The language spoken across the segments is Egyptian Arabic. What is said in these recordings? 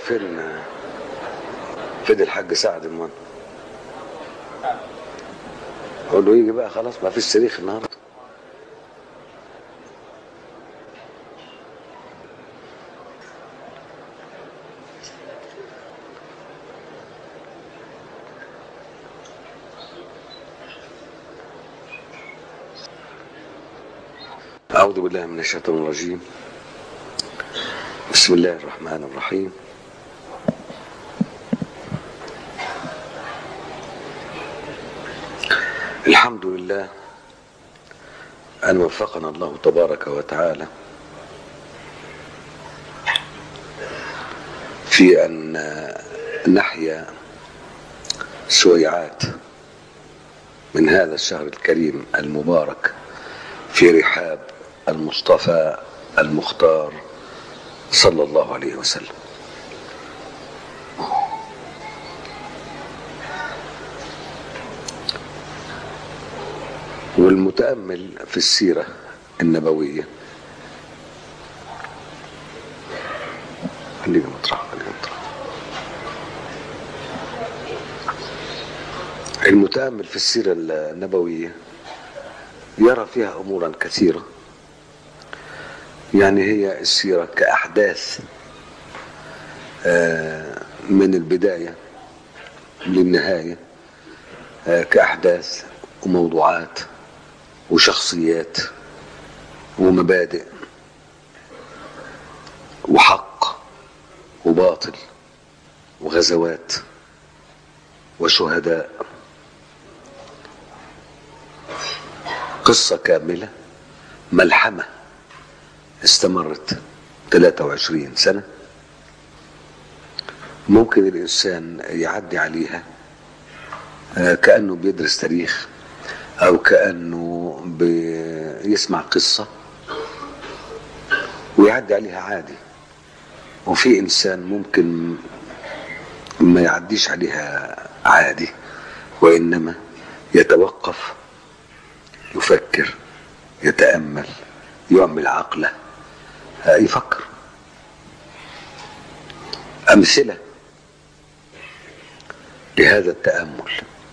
فين فين الحاج سعد المن اقول له يجي بقى خلاص ما فيش صريخ النهارده أعوذ بالله من الشيطان الرجيم بسم الله الرحمن الرحيم الحمد لله أن وفقنا الله تبارك وتعالى في أن نحيا سويعات من هذا الشهر الكريم المبارك في رحاب المصطفى المختار صلى الله عليه وسلم والمتأمل في السيرة النبوية خلينا مطرح خلينا مطرح المتأمل في السيرة النبوية يرى فيها أمورا كثيرة يعني هي السيرة كأحداث من البداية للنهاية كأحداث وموضوعات وشخصيات ومبادئ وحق وباطل وغزوات وشهداء قصة كاملة ملحمة استمرت 23 سنة ممكن الإنسان يعدي عليها كأنه بيدرس تاريخ أو كأنه بيسمع قصة ويعدي عليها عادي وفي إنسان ممكن ما يعديش عليها عادي وإنما يتوقف يفكر يتأمل يعمل عقله يفكر أمثلة لهذا التأمل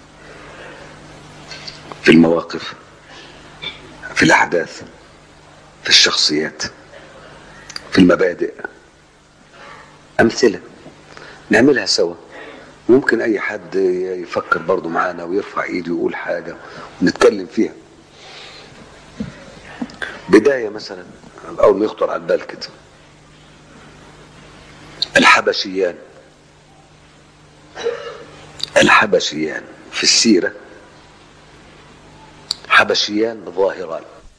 في المواقف في الأحداث في الشخصيات في المبادئ أمثلة نعملها سوا ممكن أي حد يفكر برضو معانا ويرفع إيده ويقول حاجة ونتكلم فيها بداية مثلا أول ما يخطر على البال كده الحبشيان الحبشيان في السيرة حبشيان ظاهران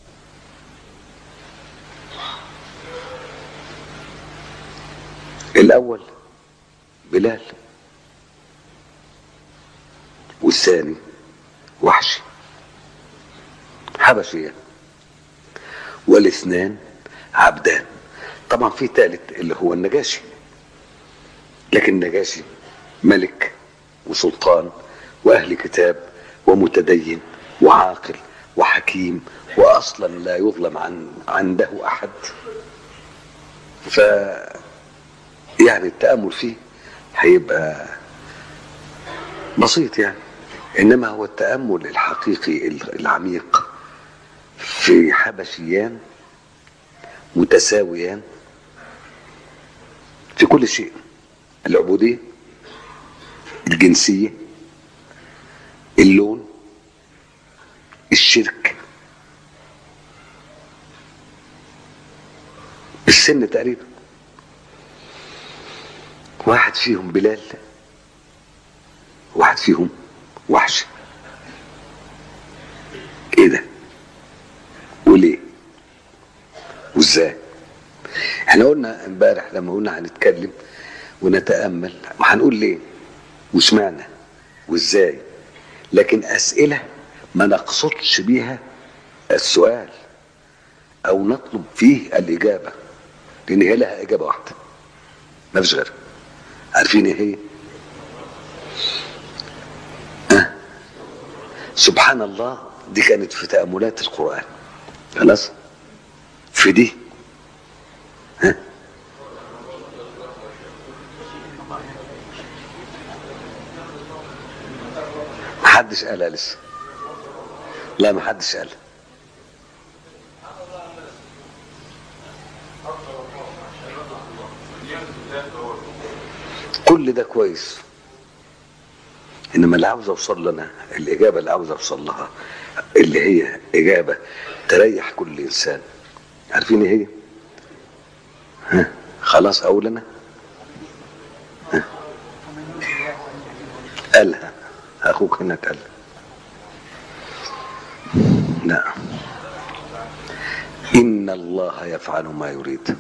الأول بلال والثاني وحشي حبشيان والاثنان عبدان طبعا في ثالث اللي هو النجاشي لكن النجاشي ملك وسلطان واهل كتاب ومتدين وعاقل وحكيم واصلا لا يظلم عن عنده احد ف يعني التامل فيه هيبقى بسيط يعني انما هو التامل الحقيقي العميق في حبشيان متساويان في كل شيء العبودية الجنسية اللون الشرك السن تقريبا واحد فيهم بلال واحد فيهم وحش ايه ده وليه وازاي احنا قلنا امبارح لما قلنا هنتكلم ونتامل وهنقول ليه واشمعنى وازاي لكن اسئله ما نقصدش بيها السؤال او نطلب فيه الاجابه لان هي لها اجابه واحده ما فيش غيرها عارفين ايه هي أه؟ سبحان الله دي كانت في تاملات القران خلاص في دي ها حدش قالها لسه لا ما حدش قالها كل ده كويس انما اللي عاوز اوصل لنا الاجابه اللي عاوز اوصل لها اللي هي اجابه تريح كل انسان عارفين ايه هي ها خلاص اقول انا ها قالها اخوك هناك قال لا ان الله يفعل ما يريد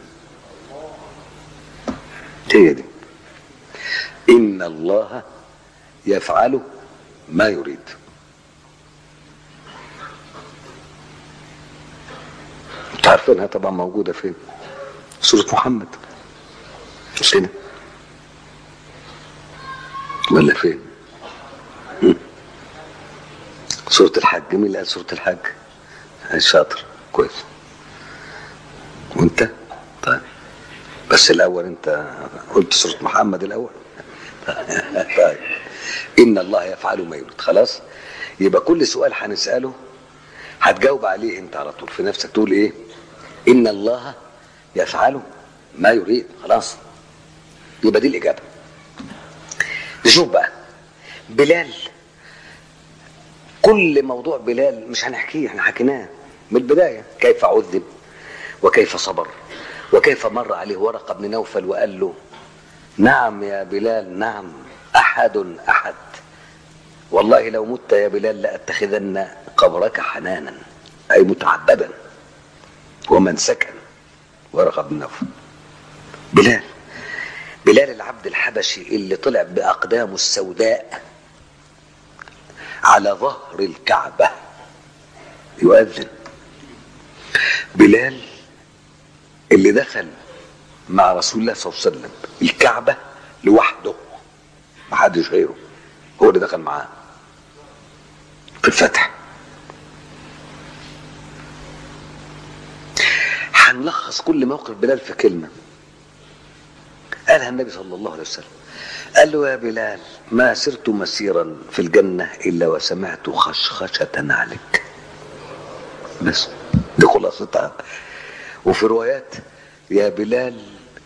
هي دي ان الله يفعل ما يريد انتوا عارفينها طبعا موجوده فين سوره محمد مش كده ولا فين هم؟ سوره الحج مين اللي قال سوره الحج الشاطر كويس وانت طيب بس الاول انت قلت سوره محمد الاول طيب ان الله يفعل ما يريد خلاص يبقى كل سؤال هنساله هتجاوب عليه انت على طول في نفسك تقول ايه ان الله يفعل ما يريد خلاص يبقى دي الاجابه نشوف بقى بلال كل موضوع بلال مش هنحكيه احنا حكيناه من البدايه كيف عذب وكيف صبر وكيف مر عليه ورقه بن نوفل وقال له نعم يا بلال نعم احد احد والله لو مت يا بلال لاتخذن قبرك حنانا اي متعبدا ومن سكن ورقه بن نوفل بلال بلال العبد الحبشي اللي طلع باقدامه السوداء على ظهر الكعبه يؤذن بلال اللي دخل مع رسول الله صلى الله عليه وسلم الكعبة لوحده ما حدش غيره هو اللي دخل معاه في الفتح هنلخص كل موقف بلال في كلمة قالها النبي صلى الله عليه وسلم قال له يا بلال ما سرت مسيرا في الجنة إلا وسمعت خشخشة عليك بس دي خلاصتها وفي روايات يا بلال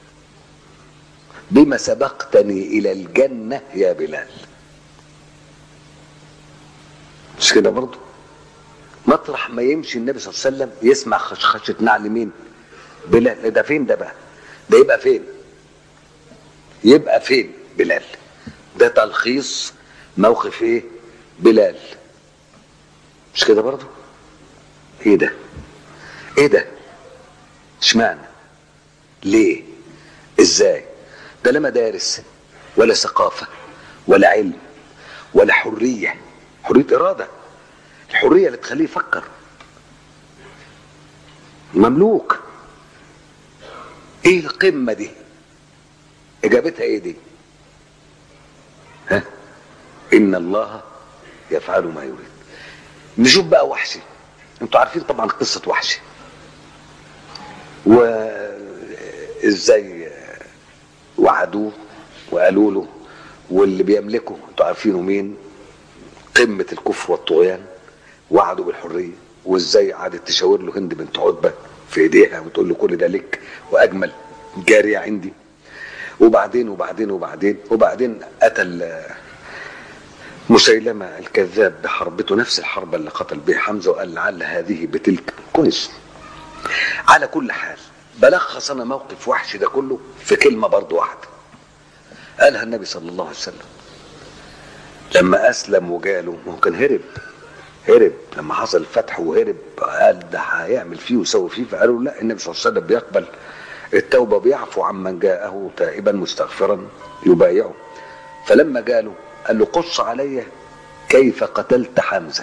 بما سبقتني الى الجنه يا بلال مش كده برضه مطرح ما يمشي النبي صلى الله عليه وسلم يسمع خشخشه نعل مين بلال ده فين ده بقى ده يبقى فين يبقى فين بلال ده تلخيص موقف ايه بلال مش كده برضه ايه ده ايه ده اشمعنى ليه ازاي ده لا مدارس ولا ثقافة ولا علم ولا حرية حرية إرادة الحرية اللي تخليه يفكر مملوك ايه القمة دي اجابتها ايه دي ها ان الله يفعل ما يريد نشوف بقى وحشي انتوا عارفين طبعا قصة وحشي وازاي وعدوه وقالوا له واللي بيملكه انتوا عارفينه مين قمة الكفر والطغيان وعدوا بالحرية وازاي قعدت تشاور له هند بنت عتبة في ايديها وتقول له كل ده لك واجمل جارية عندي وبعدين وبعدين وبعدين وبعدين قتل مسيلمة الكذاب بحربته نفس الحربة اللي قتل بها حمزة وقال لعل هذه بتلك كويس على كل حال بلخص انا موقف وحش ده كله في كلمه برضو واحده قالها النبي صلى الله عليه وسلم لما اسلم وجاله ما هو كان هرب هرب لما حصل الفتح وهرب قال ده هيعمل فيه ويسوي فيه فقالوا لا النبي صلى الله عليه وسلم بيقبل التوبه بيعفو عمن جاءه تائبا مستغفرا يبايعه فلما جاله قال له قص علي كيف قتلت حمزه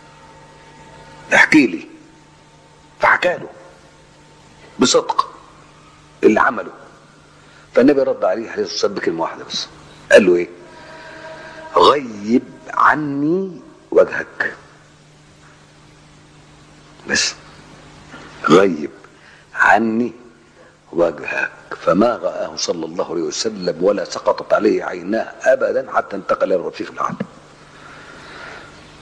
احكي لي فحكى له بصدق اللي عمله فالنبي رد عليه عليه الصلاه والسلام بكلمه واحده بس قال له ايه غيب عني وجهك بس غيب عني وجهك فما رآه صلى الله عليه وسلم ولا سقطت عليه عيناه أبدا حتى انتقل إلى الرفيق الأعلى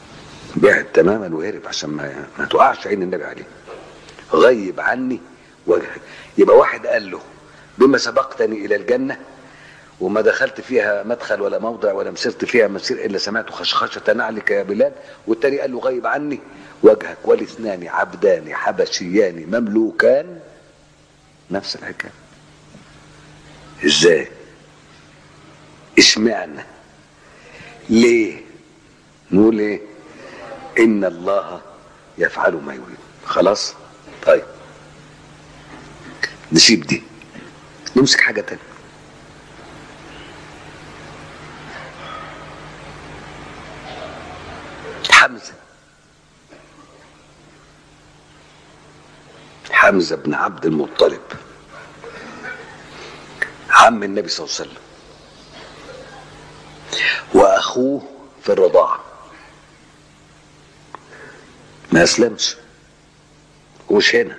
بعد تماما وهرب عشان ما ما تقعش عين النبي عليه غيب عني وجهك يبقى واحد قال له بما سبقتني الى الجنه وما دخلت فيها مدخل ولا موضع ولا مسرت فيها مسير الا سمعت خشخشه نعلك يا بلال والتاني قال له غيب عني وجهك والاثنان عبدان حبشيان مملوكان نفس الحكايه ازاي اشمعنى ليه نقول ايه ان الله يفعل ما يريد خلاص طيب نسيب دي نمسك حاجه تانية حمزه حمزه بن عبد المطلب عم النبي صلى الله عليه وسلم واخوه في الرضاعه ما اسلمش ومش هنا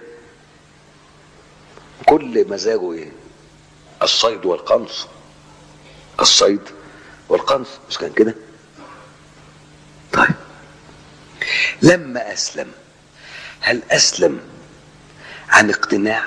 كل مزاجه ايه الصيد والقنص الصيد والقنص مش كان كده طيب لما اسلم هل اسلم عن اقتناع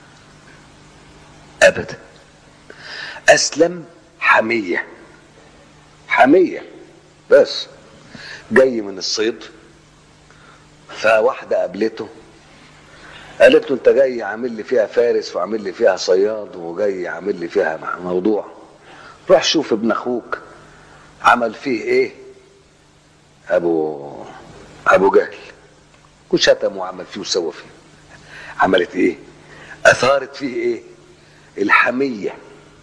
ابدا اسلم حميه حميه بس جاي من الصيد فواحده قابلته قالت له انت جاي عامل لي فيها فارس وعامل لي فيها صياد وجاي عامل لي فيها موضوع روح شوف ابن اخوك عمل فيه ايه ابو ابو جهل وشتم وعمل فيه وسوى فيه عملت ايه اثارت فيه ايه الحميه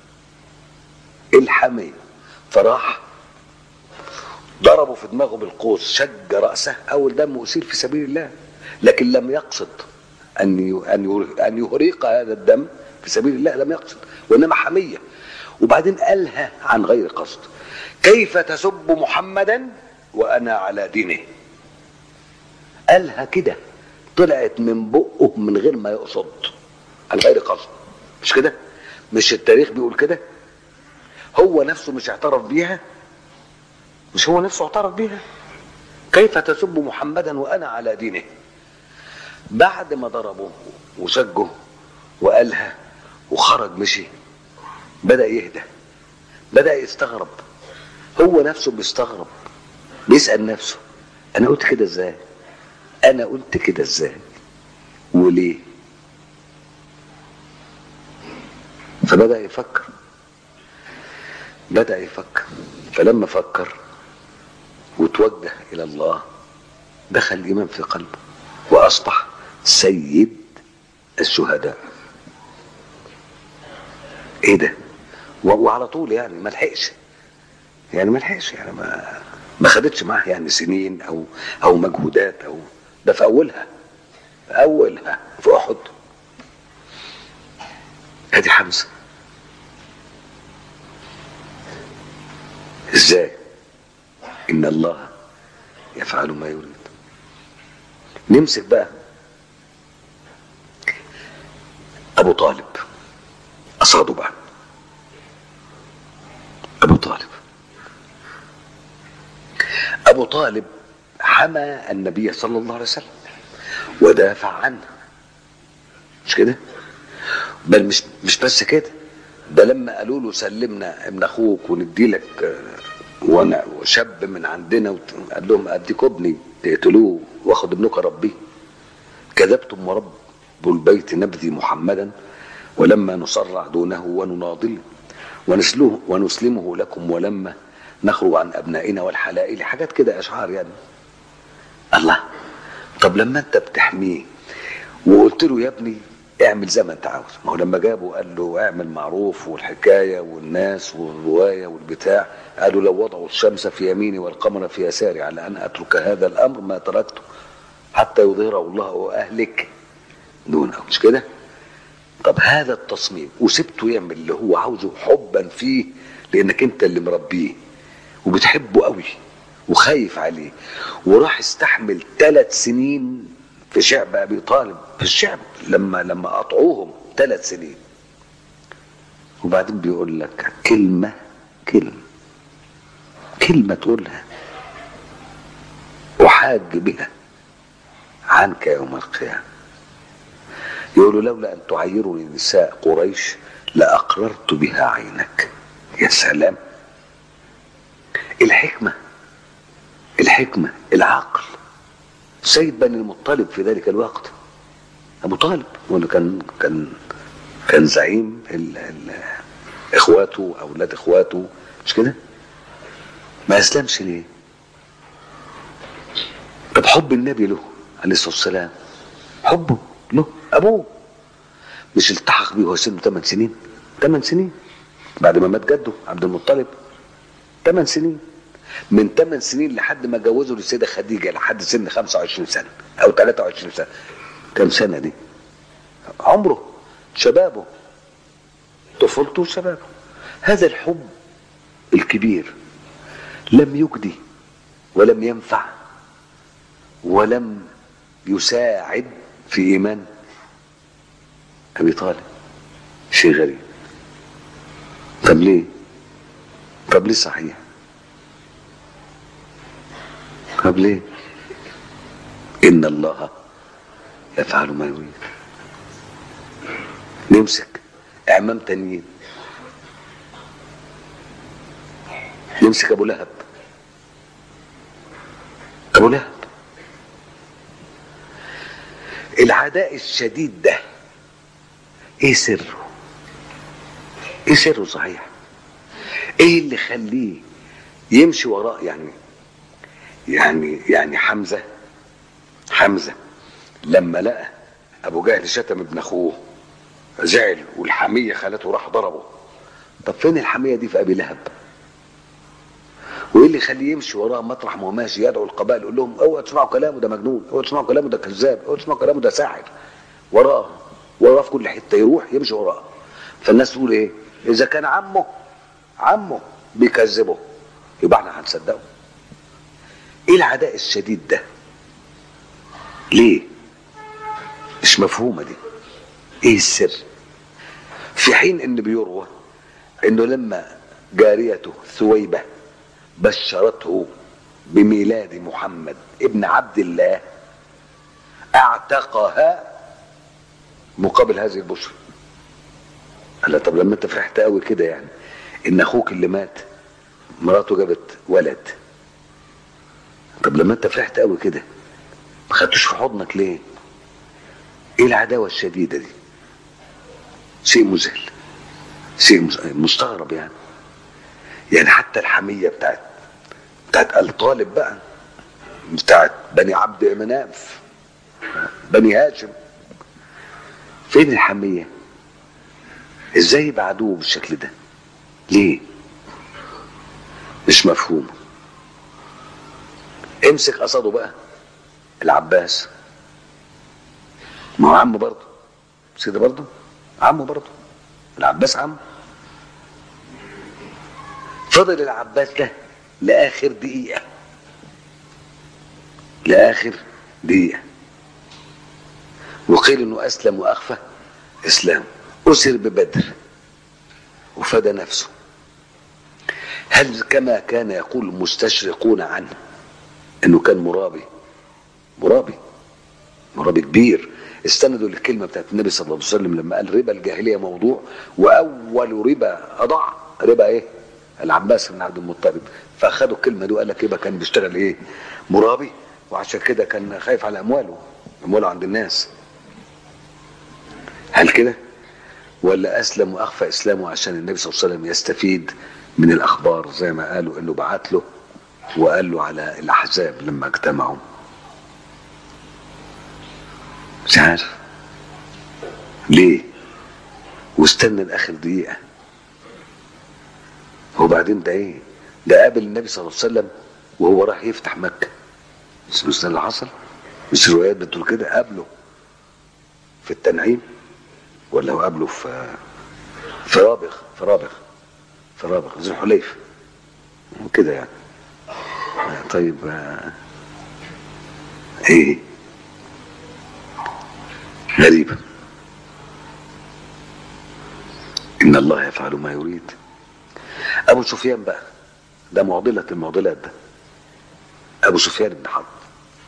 الحميه فراح ضربه في دماغه بالقوس شج راسه اول دم اسيل في سبيل الله لكن لم يقصد ان ان ان يهريق هذا الدم في سبيل الله لم يقصد وانما حميه وبعدين قالها عن غير قصد كيف تسب محمدا وانا على دينه قالها كده طلعت من بقه من غير ما يقصد عن غير قصد مش كده مش التاريخ بيقول كده هو نفسه مش اعترف بيها مش هو نفسه اعترف بيها كيف تسب محمدا وانا على دينه بعد ما ضربه وسجه وقالها وخرج مشي بدا يهدى بدا يستغرب هو نفسه بيستغرب بيسال نفسه انا قلت كده ازاي انا قلت كده ازاي وليه فبدا يفكر بدا يفكر فلما فكر وتوجه الى الله دخل الايمان في قلبه واصبح سيد الشهداء ايه ده وعلى طول يعني ما لحقش يعني ما لحقش يعني ما ما خدتش معاه يعني سنين او او مجهودات او ده في اولها في اولها في احد ادي حمزه ازاي ان الله يفعل ما يريد نمسك بقى ابو طالب اصعدوا بقى ابو طالب ابو طالب حمى النبي صلى الله عليه وسلم ودافع عنه مش كده بل مش مش بس كده ده لما قالوا له سلمنا ابن اخوك وندي لك وانا شاب من عندنا قال لهم اديك ابني تقتلوه واخد ابنك ربيه كذبتم ورب البيت نبذي محمدا ولما نصرع دونه ونناضله ونسلوه ونسلمه لكم ولما نخرج عن ابنائنا والحلائل حاجات كده اشعار يعني الله طب لما انت بتحميه وقلت له يا ابني اعمل زي ما انت عاوز ما هو لما جابه قال له اعمل معروف والحكايه والناس والروايه والبتاع قالوا لو وضعوا الشمس في يميني والقمر في يساري على ان اترك هذا الامر ما تركته حتى يظهره الله واهلك دونه مش كده طب هذا التصميم وسبته يعمل اللي هو عاوزه حبا فيه لانك انت اللي مربيه وبتحبه قوي وخايف عليه وراح استحمل ثلاث سنين في شعب ابي طالب في الشعب لما لما قطعوهم ثلاث سنين وبعدين بيقول لك كلمه كلمه كلمه تقولها يحاج بها عنك يوم القيامة يقول لولا أن تعيرني نساء قريش لأقررت بها عينك يا سلام الحكمة الحكمة العقل سيد بني المطلب في ذلك الوقت أبو طالب هو اللي كان كان كان زعيم ال ال إخواته أولاد إخواته مش كده؟ ما أسلمش ليه؟ طب حب النبي له عليه الصلاة والسلام حبه له أبوه مش التحق بيه وهو سنه 8 سنين 8 سنين بعد ما مات جده عبد المطلب 8 سنين من 8 سنين لحد ما جوزه للسيدة خديجة لحد سن 25 سنة أو 23 سنة كم سنة دي؟ عمره شبابه طفولته وشبابه هذا الحب الكبير لم يجدي ولم ينفع ولم يساعد في إيمان أبي طالب شيء غريب طب ليه طب ليه صحيح طب ليه إن الله يفعل ما يريد نمسك اعمام تانيين نمسك ابو لهب ابو لهب العداء الشديد ده ايه سره ايه سره صحيح ايه اللي خليه يمشي وراه يعني يعني يعني حمزه حمزه لما لقى ابو جهل شتم ابن اخوه زعل والحميه خلته راح ضربه طب فين الحميه دي في ابي لهب وايه اللي يخليه يمشي وراه مطرح ما هو ماشي يدعو القبائل يقول لهم اوعوا تسمعوا كلامه ده مجنون اوعوا تسمعوا كلامه ده كذاب اوعوا تسمعوا كلامه ده ساحر وراه وراه في كل حته يروح يمشي وراه فالناس تقول ايه اذا كان عمه عمه بيكذبه يبقى احنا هنصدقه ايه العداء الشديد ده ليه مش مفهومه دي ايه السر في حين ان بيروى انه لما جاريته ثويبه بشرته بميلاد محمد ابن عبد الله اعتقها مقابل هذه البشرى قال لها طب لما انت فرحت قوي كده يعني ان اخوك اللي مات مراته جابت ولد طب لما انت فرحت قوي كده ما خدتوش في حضنك ليه ايه العداوه الشديده دي شيء مذهل شيء مستغرب يعني يعني حتى الحمية بتاعت بتاعت الطالب بقى بتاعت بني عبد مناف بني هاشم فين الحمية ازاي يبعدوه بالشكل ده ليه مش مفهوم امسك قصده بقى العباس ما هو عمه برضه سيدي برضه عمه برضه العباس عمه فضل العباس ده لاخر دقيقه لاخر دقيقه وقيل انه اسلم واخفى اسلام اسر ببدر وفدى نفسه هل كما كان يقول المستشرقون عنه انه كان مرابي مرابي مرابي كبير استندوا للكلمه بتاعت النبي صلى الله عليه وسلم لما قال ربا الجاهليه موضوع واول ربا اضاع ربا ايه؟ العباس بن عبد المطلب فاخدوا الكلمه دي وقال لك يبقى كان بيشتغل ايه؟ مرابي وعشان كده كان خايف على امواله امواله عند الناس هل كده؟ ولا اسلم واخفى اسلامه عشان النبي صلى الله عليه وسلم يستفيد من الاخبار زي ما قالوا انه بعت له وقال له على الاحزاب لما اجتمعوا مش عارف ليه واستنى لاخر دقيقه وبعدين ده ايه ده قابل النبي صلى الله عليه وسلم وهو راح يفتح مكه مش مش ده اللي حصل مش الروايات بتقول كده قابله في التنعيم ولا هو قابله في في رابغ في رابغ في رابغ ذو الحليف كده يعني طيب آه، ايه غريبة إن الله يفعل ما يريد أبو سفيان بقى ده معضلة المعضلات ده أبو سفيان بن حرب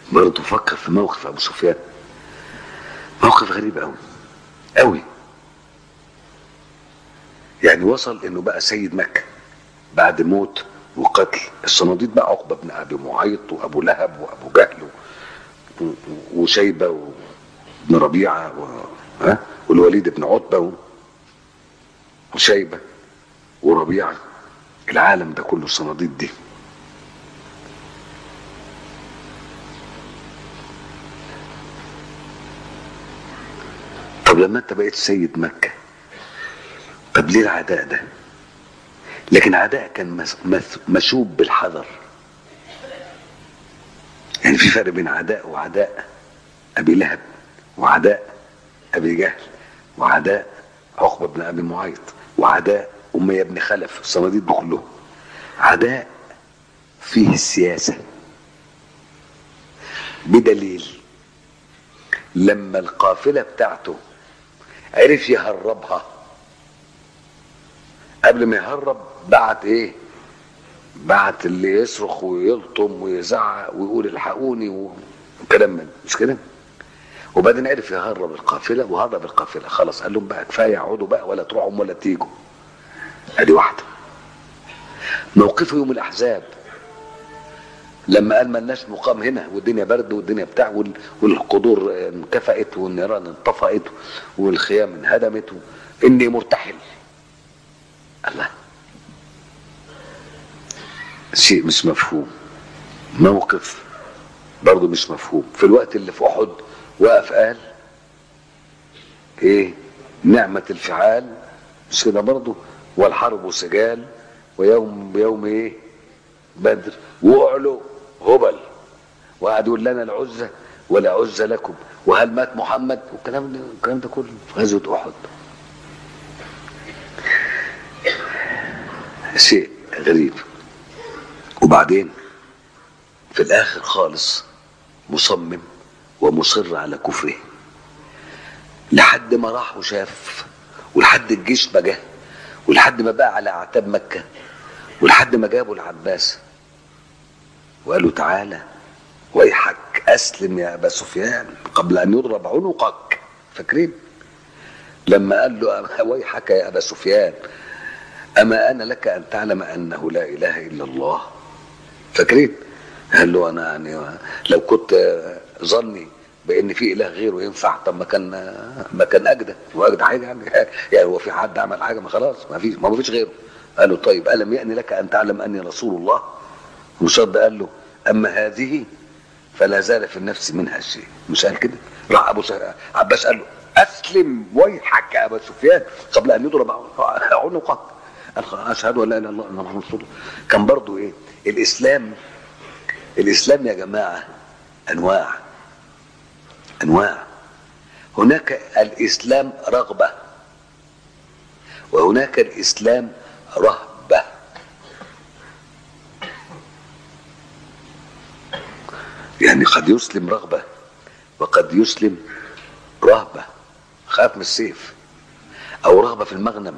برضه فكر في موقف ابو سفيان موقف غريب قوي قوي يعني وصل انه بقى سيد مكه بعد موت وقتل الصناديد بقى عقبه بن ابي معيط وابو لهب وابو جهل و- و- وشيبه وابن ربيعه و... ها؟ والوليد بن عتبه و... وشيبه وربيعه العالم ده كله الصناديد دي طب لما انت بقيت سيد مكه طب ليه العداء ده لكن عداء كان مس- مس- مشوب بالحذر يعني في فرق بين عداء وعداء ابي لهب وعداء ابي جهل وعداء عقبه بن ابي معيط وعداء اميه بن خلف الصناديد دول كلهم عداء فيه السياسه بدليل لما القافله بتاعته عرف يهربها قبل ما يهرب بعت ايه بعت اللي يصرخ ويلطم ويزعق ويقول الحقوني وكلام من مش كده وبعدين عرف يهرب القافله وهرب القافله خلاص قال لهم بقى كفايه اقعدوا بقى ولا تروحوا ولا تيجوا ادي واحده موقفه يوم الاحزاب لما قال ملناش مقام هنا والدنيا برد والدنيا بتاع وال- والقدور انكفأت والنيران انطفأت والخيام انهدمت اني مرتحل الله شيء مش مفهوم موقف برضه مش مفهوم في الوقت اللي في احد وقف قال ايه نعمة الفعال مش كده برضه والحرب سجال ويوم بيوم ايه بدر واعلوا هبل وقعد يقول لنا العزة ولا عزة لكم وهل مات محمد والكلام ده الكلام ده كله في غزوة احد شيء غريب وبعدين في الاخر خالص مصمم ومصر على كفره لحد ما راح وشاف ولحد الجيش ما جه ولحد ما بقى على اعتاب مكه ولحد ما جابوا العباس وقالوا تعالى ويحك اسلم يا ابا سفيان قبل ان يضرب عنقك فاكرين لما قال له ويحك يا ابا سفيان اما انا لك ان تعلم انه لا اله الا الله فاكرين قال له انا يعني لو كنت ظني بان في اله غيره ينفع طب ما كان ما كان اجدى واجدى حاجه يعني يعني هو في حد عمل حاجه ما خلاص ما فيش ما فيش غيره قال له طيب الم يأن لك ان تعلم اني رسول الله وصد قال له اما هذه فلا زال في النفس منها شيء مش قال كده راح ابو س- عباس قال له اسلم ويحك يا ابا سفيان قبل ان يضرب عنقك قال خلاص اشهد ان لا اله الا الله ان محمد رسول الله كان برضو ايه الاسلام الاسلام يا جماعه انواع انواع هناك الاسلام رغبه وهناك الاسلام رهبه يعني قد يسلم رغبه وقد يسلم رهبه خاف من السيف او رغبه في المغنم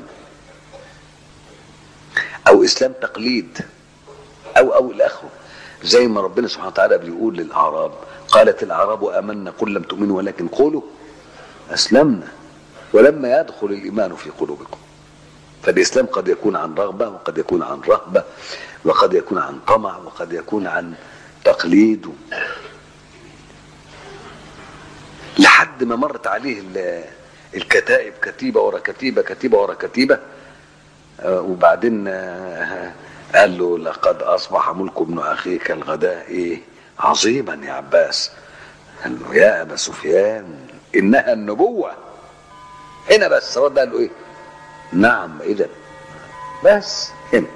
او اسلام تقليد او او الى اخره زي ما ربنا سبحانه وتعالى بيقول للاعراب قالت الاعراب امنا قل لم تؤمنوا ولكن قولوا اسلمنا ولما يدخل الايمان في قلوبكم فالاسلام قد يكون عن رغبه وقد يكون عن رهبه وقد يكون عن طمع وقد يكون عن تقليد لحد ما مرت عليه ال- الكتائب كتيبه ورا كتيبه كتيبه ورا كتيبه آه، وبعدين آه، قال له لقد اصبح ملك ابن اخيك الغداء ايه عظيما يا عباس قال له يا ابا سفيان انها النبوه هنا بس رد قال له ايه نعم اذا بس هنا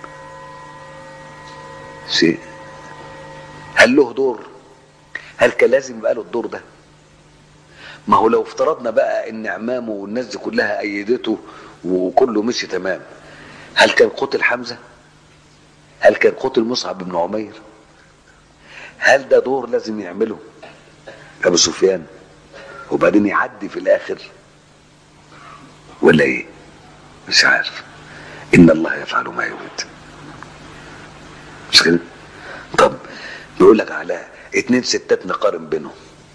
شيء هل له دور هل كان لازم يبقى له الدور ده ما هو لو افترضنا بقى ان عمامه والناس دي كلها ايدته وكله مشي تمام هل كان قتل حمزه هل كان قتل مصعب بن عمير هل ده دور لازم يعمله ابو سفيان وبعدين يعدي في الاخر ولا ايه مش عارف ان الله يفعل ما يريد مش كده طب يقول لك على اتنين ستات نقارن بينهم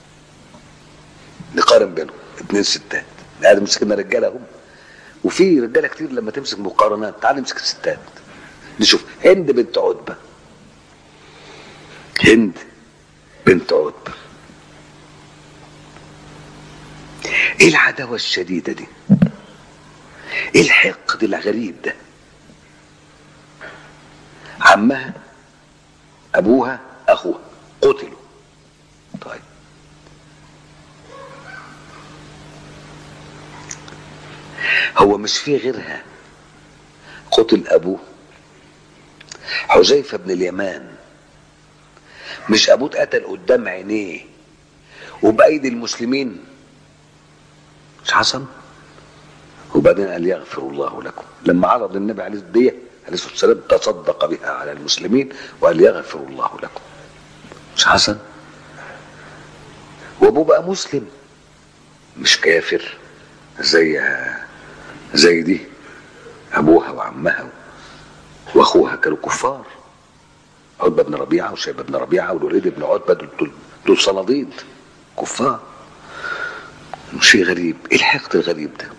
نقارن بينهم اتنين ستات قاعد مسكنا رجاله هم وفي رجاله كتير لما تمسك مقارنات تعال نمسك الستات نشوف هند بنت عتبه هند بنت عتبه ايه العداوه الشديده دي ايه الحقد الغريب ده عمها ابوها اخوها قتلوا طيب هو مش في غيرها قتل ابوه حذيفه بن اليمان مش ابوه اتقتل قدام عينيه وبايدي المسلمين مش حصل وبعدين قال يغفر الله لكم لما عرض النبي عليه الدية عليه الصلاة والسلام تصدق بها على المسلمين وقال يغفر الله لكم مش حصل وابوه بقى مسلم مش كافر زي زي دي ابوها وعمها واخوها كانوا كفار عتبة بن ربيعة وشيبة بن ربيعة والوليد بن عتبة دول, دول, دول صناديد كفار شيء غريب ايه الحقد الغريب ده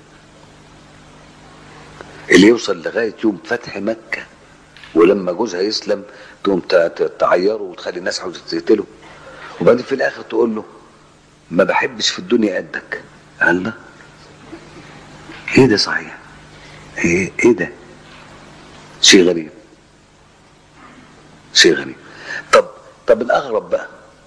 اللي يوصل لغاية يوم فتح مكة ولما جوزها يسلم تقوم تعيره وتخلي الناس عاوزة تقتله وبعدين في الآخر تقول له ما بحبش في الدنيا قدك قال له ايه ده صحيح ايه ايه ده شيء غريب شيء غريب طب طب الاغرب بقى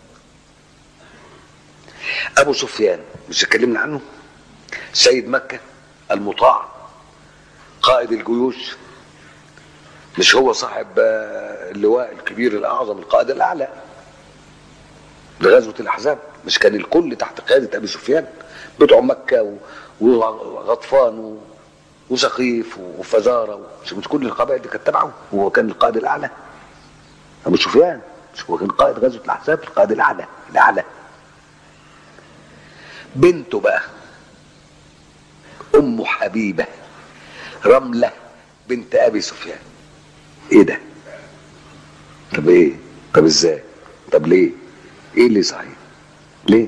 ابو سفيان مش اتكلمنا عنه سيد مكه المطاع قائد الجيوش مش هو صاحب اللواء الكبير الاعظم القائد الاعلى لغزوه الاحزاب مش كان الكل تحت قياده ابي سفيان بتوع مكه وغطفان وسقيف وفزاره مش كل القبائل اللي كانت تبعه وهو كان القائد الاعلى ابو سفيان مش هو كان قائد غزوه الاحزاب القائد الاعلى الاعلى بنته بقى ام حبيبه رمله بنت ابي سفيان ايه ده طب ايه طب ازاي طب ليه ايه اللي صحيح ليه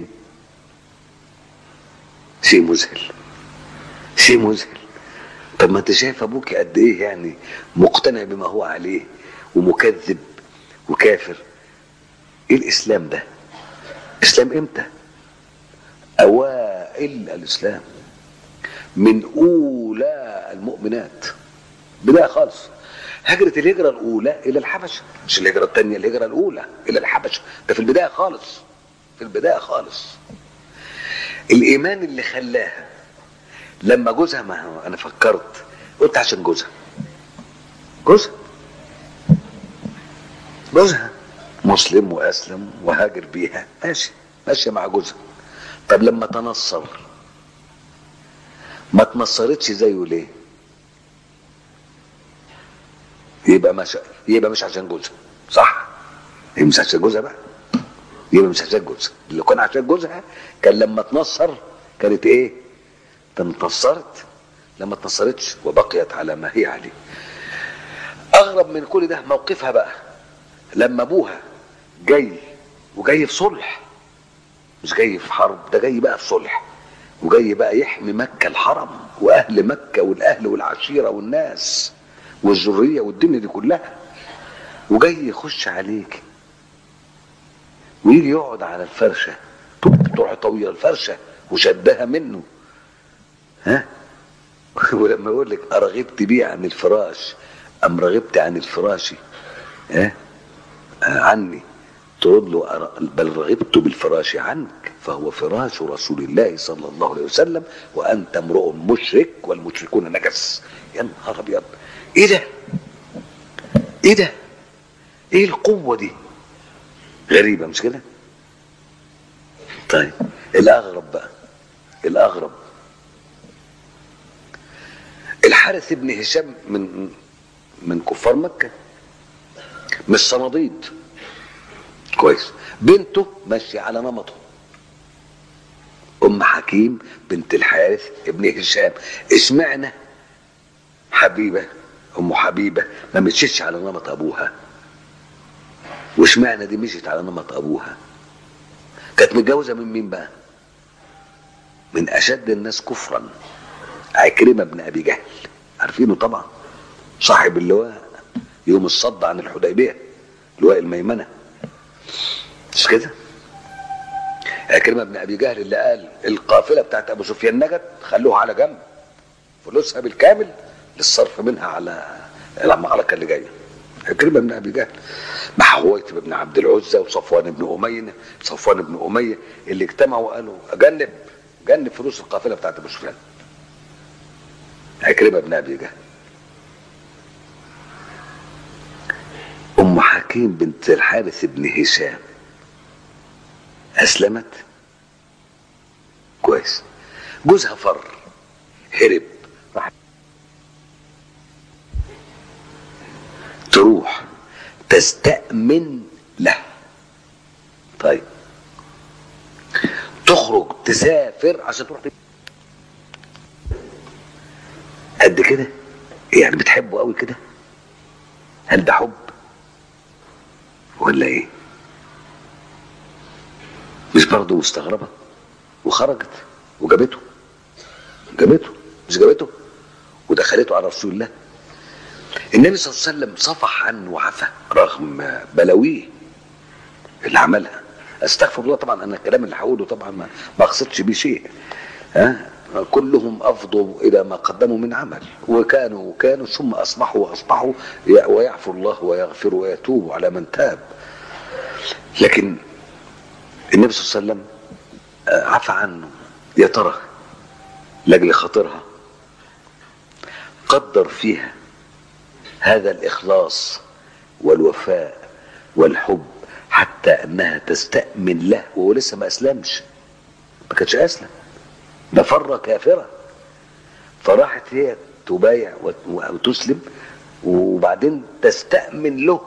شيء مذهل شيء مذهل طب ما انت شايف ابوك قد ايه يعني مقتنع بما هو عليه ومكذب وكافر ايه الاسلام ده اسلام امتى اوائل الاسلام من اولى المؤمنات بدايه خالص هجرة الهجرة الأولى إلى الحبشة مش الهجرة الثانية الهجرة الأولى إلى الحبشة ده في البداية خالص في البداية خالص الإيمان اللي خلاها لما جوزها ما هو أنا فكرت قلت عشان جوزها جوزها جوزها مسلم وأسلم وهاجر بيها ماشي ماشية مع جوزها طب لما تنصر ما تنصرتش زيه ليه يبقى مش يبقى مش عشان جوزها صح هي مش عشان جوزها بقى يبقى مش عشان جوزها اللي كان عشان جوزها كان لما تنصر كانت ايه تنتصرت لما تنصرتش وبقيت على ما هي عليه اغرب من كل ده موقفها بقى لما ابوها جاي وجاي في صلح مش جاي في حرب ده جاي بقى في صلح وجاي بقى يحمي مكة الحرم وأهل مكة والأهل والعشيرة والناس والذرية والدنيا دي كلها وجاي يخش عليك ويجي يقعد على الفرشة تروح طويلة الفرشة وشدها منه ها ولما يقول لك أرغبت بي عن الفراش أم رغبت عن الفراش ها عني ترد له بل رغبت بالفراش عنك فهو فراش رسول الله صلى الله عليه وسلم وانت امرؤ مشرك والمشركون نجس يا نهار ابيض ايه ده ايه ده ايه القوه دي غريبه مش كده طيب الاغرب بقى الاغرب الحارث بن هشام من من كفار مكه مش صناديد كويس بنته ماشيه على نمطه ام حكيم بنت الحارث ابن هشام اشمعنى حبيبه ام حبيبه ما مشيتش على نمط ابوها واشمعنى دي مشيت على نمط ابوها كانت متجوزه من مين بقى من اشد الناس كفرا عكرمه بن ابي جهل عارفينه طبعا صاحب اللواء يوم الصد عن الحديبيه لواء الميمنه مش كده عكرمه بن ابي جهل اللي قال القافله بتاعت ابو سفيان نجت خلوها على جنب فلوسها بالكامل للصرف منها على المعركه اللي جايه عكرمه بن ابي جهل مع حويت بن عبد العزى وصفوان بن اميه صفوان بن اميه اللي اجتمعوا وقالوا جنب جنب فلوس القافله بتاعت ابو سفيان عكرمه بن ابي جهل ام حكيم بنت الحارث بن هشام اسلمت كويس جوزها فر هرب راح تروح تستأمن له طيب تخرج تسافر عشان تروح قد كده يعني بتحبه قوي كده هل ده حب ولا ايه مش برضه مستغربة وخرجت وجابته جابته مش جابته ودخلته على رسول الله النبي صلى الله عليه وسلم صفح عنه وعفى رغم بلاويه اللي عملها استغفر الله طبعا انا الكلام اللي هقوله طبعا ما ما اقصدش بيه شيء ها كلهم افضوا الى ما قدموا من عمل وكانوا وكانوا ثم اصبحوا واصبحوا ويعفو الله ويغفر ويتوب على من تاب لكن النبي صلى الله عليه وسلم عفى عنه يا ترى لاجل خاطرها قدر فيها هذا الاخلاص والوفاء والحب حتى انها تستأمن له وهو لسه ما اسلمش ما كانش اسلم ده فر كافره فراحت هي تبايع وتسلم وبعدين تستأمن له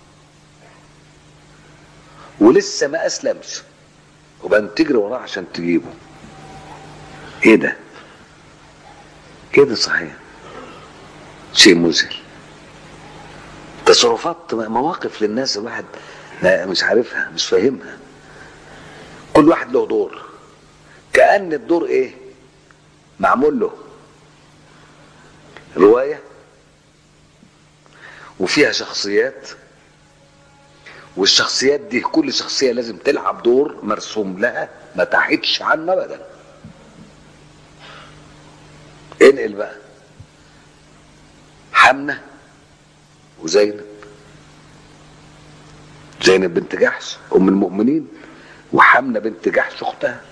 ولسه ما اسلمش وبقى تجري وراه عشان تجيبه ايه ده كده صحيح شيء مذهل تصرفات مواقف للناس الواحد مش عارفها مش فاهمها كل واحد له دور كأن الدور ايه معمول له رواية وفيها شخصيات والشخصيات دي كل شخصية لازم تلعب دور مرسوم لها ما تحيدش عنه ابدا انقل بقى حمنة وزينب زينب بنت جحش ام المؤمنين وحمنة بنت جحش اختها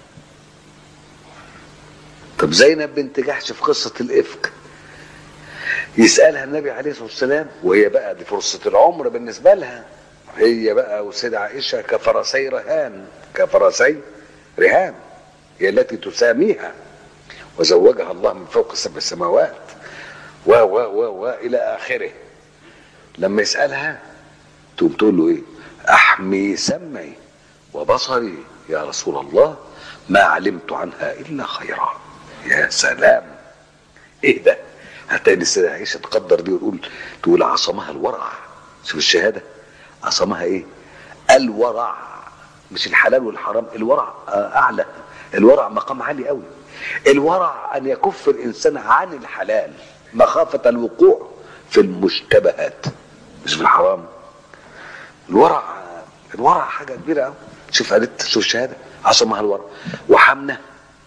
طب زينب بنت جحش في قصة الإفك يسألها النبي عليه الصلاة والسلام وهي بقى دي فرصة العمر بالنسبة لها هي بقى وسيدة عائشة كفرسي رهان كفرسي رهان هي التي تساميها وزوجها الله من فوق سبع سماوات و و و و إلى آخره لما يسألها تقوم تقول له إيه أحمي سمعي وبصري يا رسول الله ما علمت عنها إلا خيرا يا سلام ايه ده هتلاقي السيدة عائشة تقدر دي وتقول تقول عصمها الورع شوف الشهادة عصمها ايه الورع مش الحلال والحرام الورع اعلى الورع مقام عالي قوي الورع ان يكف الانسان عن الحلال مخافة الوقوع في المشتبهات مش في الحرام الورع الورع حاجة كبيرة قوي شوف قالت شوف الشهادة عصمها الورع وحمنه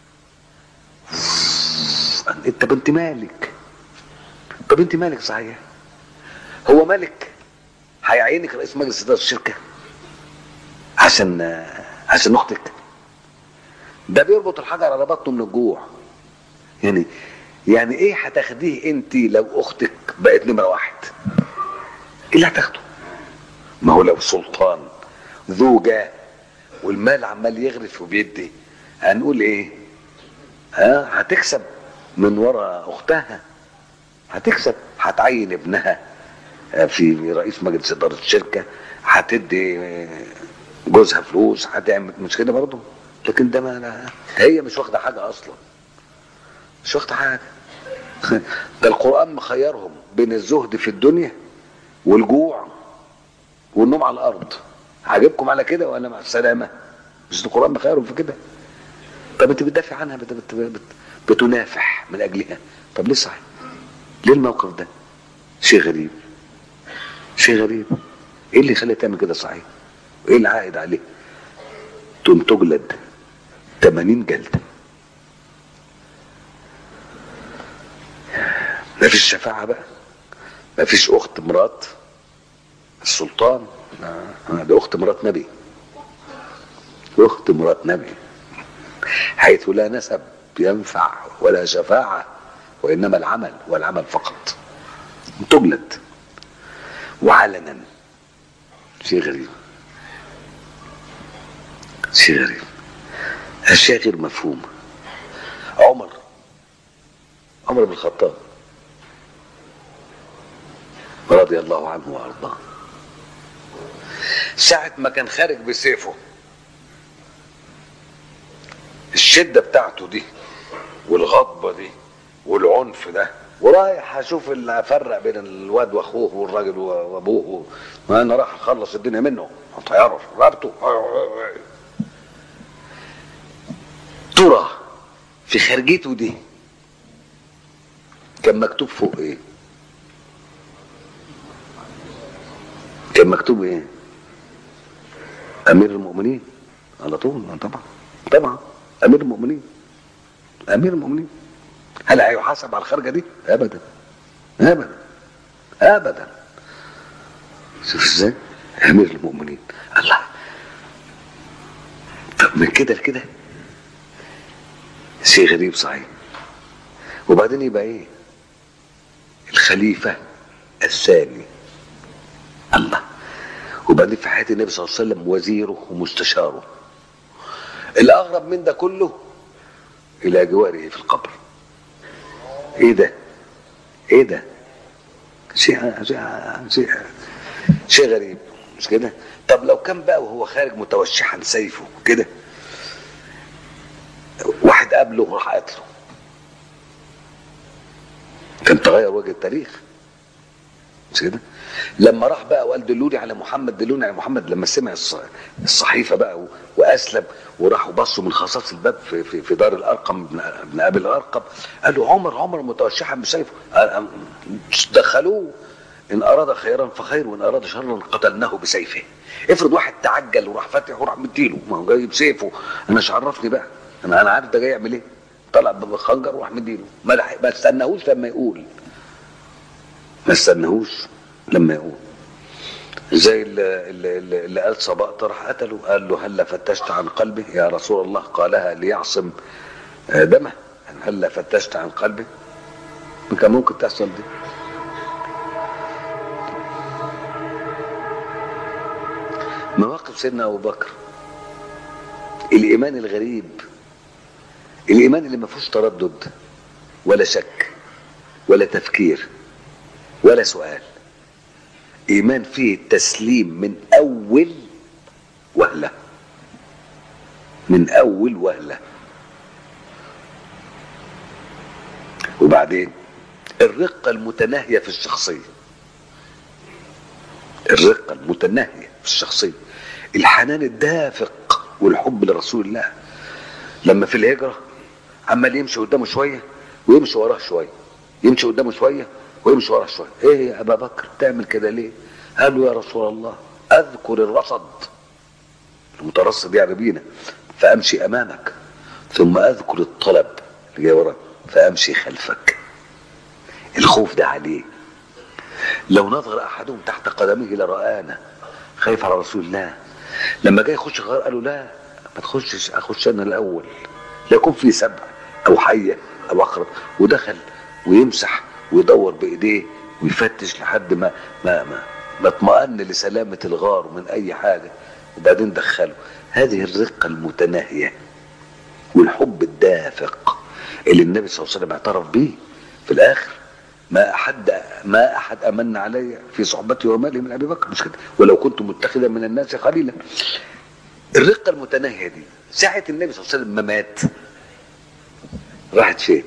انت بنت مالك طب انت مالك صحيح هو مالك هيعينك رئيس مجلس اداره الشركه عشان عشان اختك ده بيربط الحجر على بطنه من الجوع يعني يعني ايه هتاخديه انت لو اختك بقت نمره واحد ايه اللي هتاخده ما هو لو سلطان ذو جاه والمال عمال يغرف وبيدي هنقول ايه ها هتكسب من ورا اختها هتكسب هتعين ابنها في رئيس مجلس اداره الشركه هتدي جوزها فلوس هتعمل مش كده برضه لكن ده ما هي مش واخده حاجه اصلا مش واخده حاجه ده القران مخيرهم بين الزهد في الدنيا والجوع والنوم على الارض عاجبكم على كده ولا مع السلامه مش القران بخير في كده طب انت بتدافع عنها بت بت بت بتنافح من اجلها طب ليه صحيح ليه الموقف ده شيء غريب شيء غريب ايه اللي يخليها تعمل كده صحيح وايه اللي عائد عليه تقوم تجلد 80 جلده ما فيش شفاعة بقى ما فيش أخت مرات السلطان آه، ده أخت مرات نبي أخت مرات نبي حيث لا نسب ينفع ولا شفاعة وإنما العمل والعمل فقط تجلد وعلنا شيء غريب شيء غريب أشياء غير مفهومة عمر عمر بن الخطاب رضي الله عنه وارضاه ساعة ما كان خارج بسيفه الشدة بتاعته دي والغضبة دي والعنف ده ورايح اشوف اللي افرق بين الواد واخوه والراجل وابوه وانا راح اخلص الدنيا منه طياره رقبته ترى في خارجيته دي كان مكتوب فوق ايه كان مكتوب ايه امير المؤمنين على طول آه طبعا طبعا امير المؤمنين امير المؤمنين هل هيحاسب على الخارجه دي ابدا ابدا ابدا شوف ازاي امير المؤمنين الله طب من كده لكده شيء غريب صحيح وبعدين يبقى ايه الخليفه الثاني الله وبعدين في حياه النبي صلى الله عليه وسلم وزيره ومستشاره الاغرب من ده كله الى جواره في القبر ايه ده ايه ده شيء شيء شيء, شيء غريب مش كده طب لو كان بقى وهو خارج متوشحا سيفه كده واحد قابله وراح قتله كان تغير وجه التاريخ مش كده لما راح بقى وقال دلوني على محمد دلوني على محمد لما سمع الصحيفه بقى واسلم وراحوا بصوا من خصاص الباب في, في, في دار الارقم ابن ابي الارقم قالوا عمر عمر متوشحا بسيفه دخلوه ان اراد خيرا فخير وان اراد شرا قتلناه بسيفه افرض واحد تعجل وراح فاتح وراح مديله ما هو جاي بسيفه انا مش عرفني بقى انا انا عارف ده جاي يعمل ايه طلع بخنجر وراح مديله ما ما استناهوش لما يقول ما استناهوش لما يقول زي اللي, اللي, اللي قال صبأت راح قتله قال له هلا فتشت عن قلبه يا رسول الله قالها ليعصم دمه هلا فتشت عن قلبه كان ممكن تحصل دي مواقف سيدنا ابو بكر الايمان الغريب الايمان اللي ما فيهوش تردد ولا شك ولا تفكير ولا سؤال ايمان فيه التسليم من اول وهله من اول وهله وبعدين الرقه المتناهيه في الشخصيه الرقه المتناهيه في الشخصيه الحنان الدافق والحب لرسول الله لما في الهجره عمال يمشي قدامه شويه ويمشي وراه شويه يمشي قدامه شويه ويمشي وراه شويه ايه يا ابا بكر تعمل كده ليه قال له يا رسول الله اذكر الرصد المترصد يعني بينا فامشي امامك ثم اذكر الطلب اللي جاي وراك فامشي خلفك الخوف ده عليه لو نظر احدهم تحت قدمه لرآنا خايف على رسول الله لما جاي يخش غار قالوا لا ما تخشش اخش انا الاول لا يكون في سبع او حيه او عقرب ودخل ويمسح ويدور بايديه ويفتش لحد ما ما ما, ما اطمأن لسلامة الغار من أي حاجة وبعدين دخله هذه الرقة المتناهية والحب الدافق اللي النبي صلى الله عليه وسلم اعترف به في الآخر ما أحد ما أحد أمن علي في صحبتي ومالي من أبي بكر مش كده ولو كنت متخذا من الناس خليلا الرقة المتناهية دي ساعة النبي صلى الله عليه وسلم ما مات راحت فين؟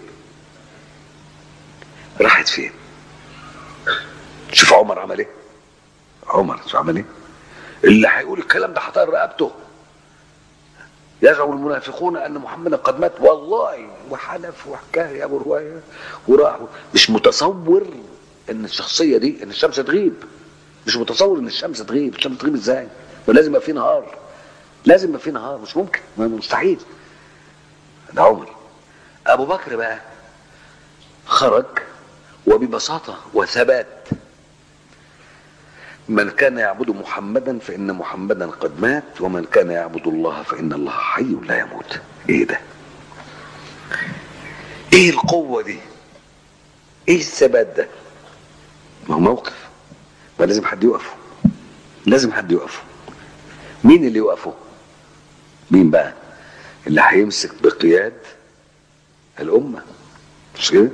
راحت فين؟ شوف عمر عمل ايه؟ عمر شو عمل ايه؟ اللي هيقول الكلام ده هطير رقبته يزعم المنافقون ان محمدا قد مات والله وحلف وحكايه يا ابو روايه وراح مش متصور ان الشخصيه دي ان الشمس تغيب مش متصور ان الشمس تغيب الشمس تغيب ازاي ما لازم يبقى في نهار لازم يبقى في نهار مش ممكن ما مستحيل ده عمر ابو بكر بقى خرج وببساطه وثبات من كان يعبد محمدا فإن محمدا قد مات ومن كان يعبد الله فإن الله حي لا يموت ايه ده ايه القوة دي ايه الثبات ده ما هو موقف ما لازم حد يوقفه لازم حد يوقفه مين اللي يوقفه مين بقى اللي هيمسك بقياد الأمة مش كده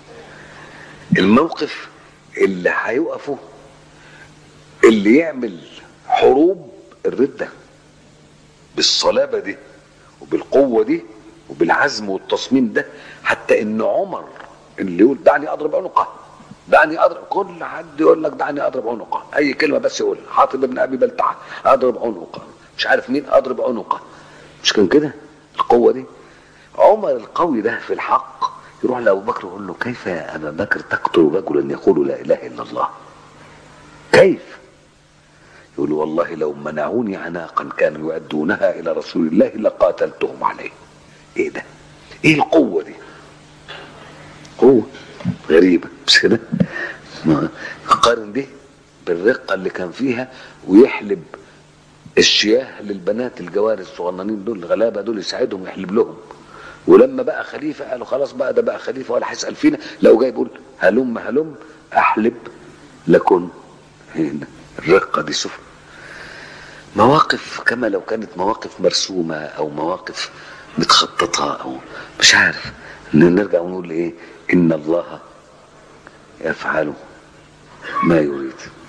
الموقف اللي هيوقفه اللي يعمل حروب الردة بالصلابة دي وبالقوة دي وبالعزم والتصميم ده حتى ان عمر اللي يقول دعني اضرب عنقه دعني اضرب كل حد يقول لك دعني اضرب عنقه اي كلمه بس يقول حاطب ابن ابي بلتعه اضرب عنقه مش عارف مين اضرب عنقه مش كان كده القوه دي عمر القوي ده في الحق يروح لابو بكر ويقول له كيف يا ابا بكر تقتل رجلا يقول لا اله الا الله كيف يقول والله لو منعوني عناقا كانوا يؤدونها الى رسول الله لقاتلتهم عليه ايه ده ايه القوه دي قوه غريبه مش كده ما- قارن دي بالرقه اللي كان فيها ويحلب الشياه للبنات الجواري الصغننين دول الغلابه دول يساعدهم يحلب لهم ولما بقى خليفه قالوا خلاص بقى ده بقى خليفه ولا هيسال فينا لو جاي يقول هلم هلم احلب لكن هنا الرقه دي شوف مواقف كما لو كانت مواقف مرسومه او مواقف متخططه او مش عارف إن نرجع ونقول ايه ان الله يفعل ما يريد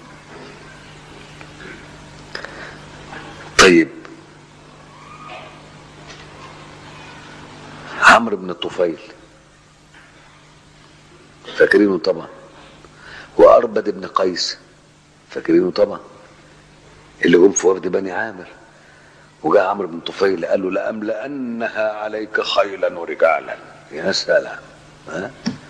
طيب عمرو بن الطفيل فاكرينه طبعا وأربد بن قيس فاكرينه طبعا اللي جم في وفد بني عامر وجاء عمرو بن طفيل قال له لأملأنها عليك خيلا ورجالا يا سلام ها؟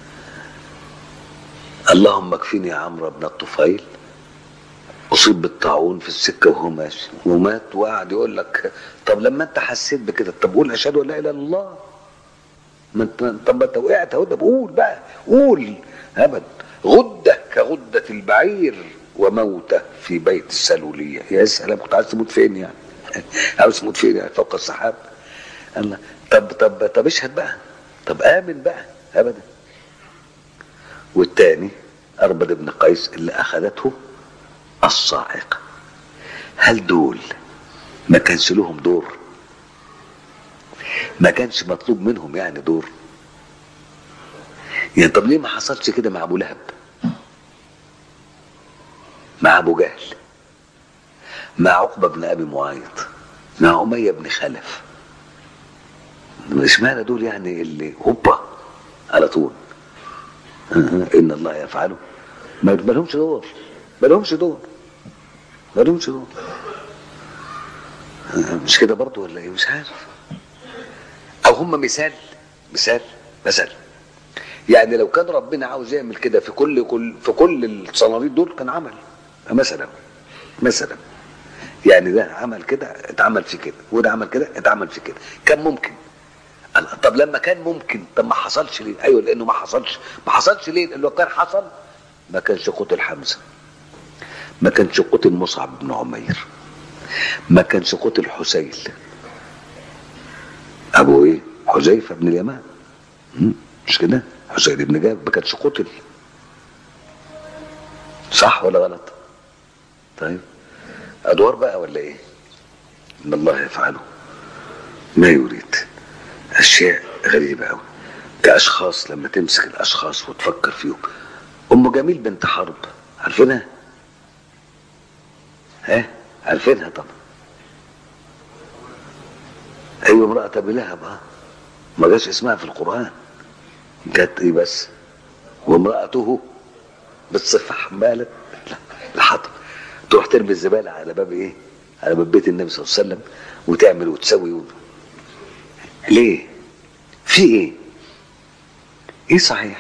اللهم اكفني يا عمرو بن الطفيل اصيب بالطاعون في السكه وهو ماشي ومات وقعد يقول لك طب لما انت حسيت بكده طب قول اشهد ان لا اله الا الله ما انت طب ما انت وقعت اهو ده قول بقى قول ابدا غده كغده البعير وموته في بيت السلوليه يا سلام كنت عايز تموت فين يعني عاوز تموت فين يعني فوق السحاب الله طب طب طب اشهد بقى طب امن بقى ابدا والتاني اربد بن قيس اللي اخذته الصاعقه هل دول ما كانش لهم دور ما كانش مطلوب منهم يعني دور يعني طب ليه ما حصلش كده مع ابو لهب مع ابو جهل مع عقبه بن ابي معيط مع اميه بن خلف اشمعنى دول يعني اللي هوبا على طول ان الله يفعله ما ما لهمش دور ما لهمش دور ما لهمش دور مش كده برضه ولا ايه مش عارف او هم مثال مثال مثل يعني لو كان ربنا عاوز يعمل كده في كل كل في كل الصناديق دول كان عمل مثلا مثلا يعني ده عمل كده اتعمل في كده وده عمل كده اتعمل في كده كان ممكن قال طب لما كان ممكن طب ما حصلش ليه ايوه لانه ما حصلش ما حصلش ليه لانه لو كان حصل ما كانش قتل حمزه ما كانش قتل مصعب بن عمير ما كانش قتل حسين ابو ايه حذيفه بن اليمان مم، مش كده حسين بن جابر ما كانش قتل صح ولا غلط طيب ادوار بقى ولا ايه ان الله يفعله ما يريد اشياء غريبه قوي كاشخاص لما تمسك الاشخاص وتفكر فيهم ام جميل بنت حرب عارفينها ها عارفينها طبعا ايوه امراه ابي لهب اه ما جاش اسمها في القران جت ايه بس وامراته بالصفه حماله الحطب تروح ترمي الزباله على باب ايه على باب بيت النبي صلى الله عليه وسلم وتعمل وتسوي و... ليه في ايه ايه صحيح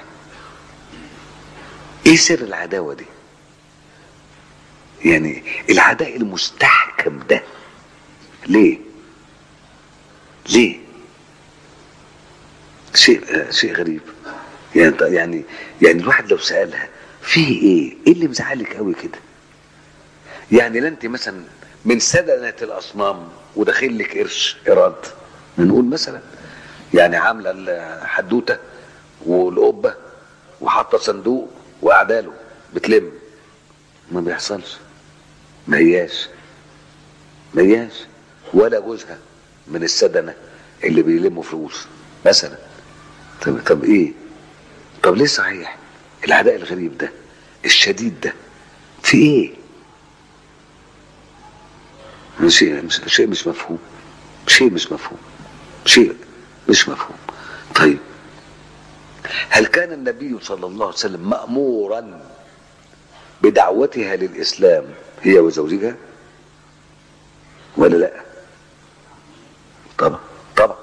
ايه سر العداوه دي يعني العداء المستحكم ده ليه ليه شيء آه شيء غريب يعني يعني يعني الواحد لو سالها فيه ايه ايه اللي مزعلك قوي كده يعني لا انت مثلا من سدنة الاصنام وداخل لك قرش ايراد بنقول مثلا يعني عامله الحدوته والقبه وحاطه صندوق وقاعده له بتلم ما بيحصلش ما هياش ما هياش ولا جوزها من السدنه اللي بيلموا فلوس مثلا طب طب ايه طب ليه صحيح العداء الغريب ده الشديد ده في ايه شيء مش شيء مش مفهوم شيء مش مفهوم شيء مش مفهوم طيب هل كان النبي صلى الله عليه وسلم مأمورا بدعوتها للإسلام هي وزوجها ولا لا طبعا طبعا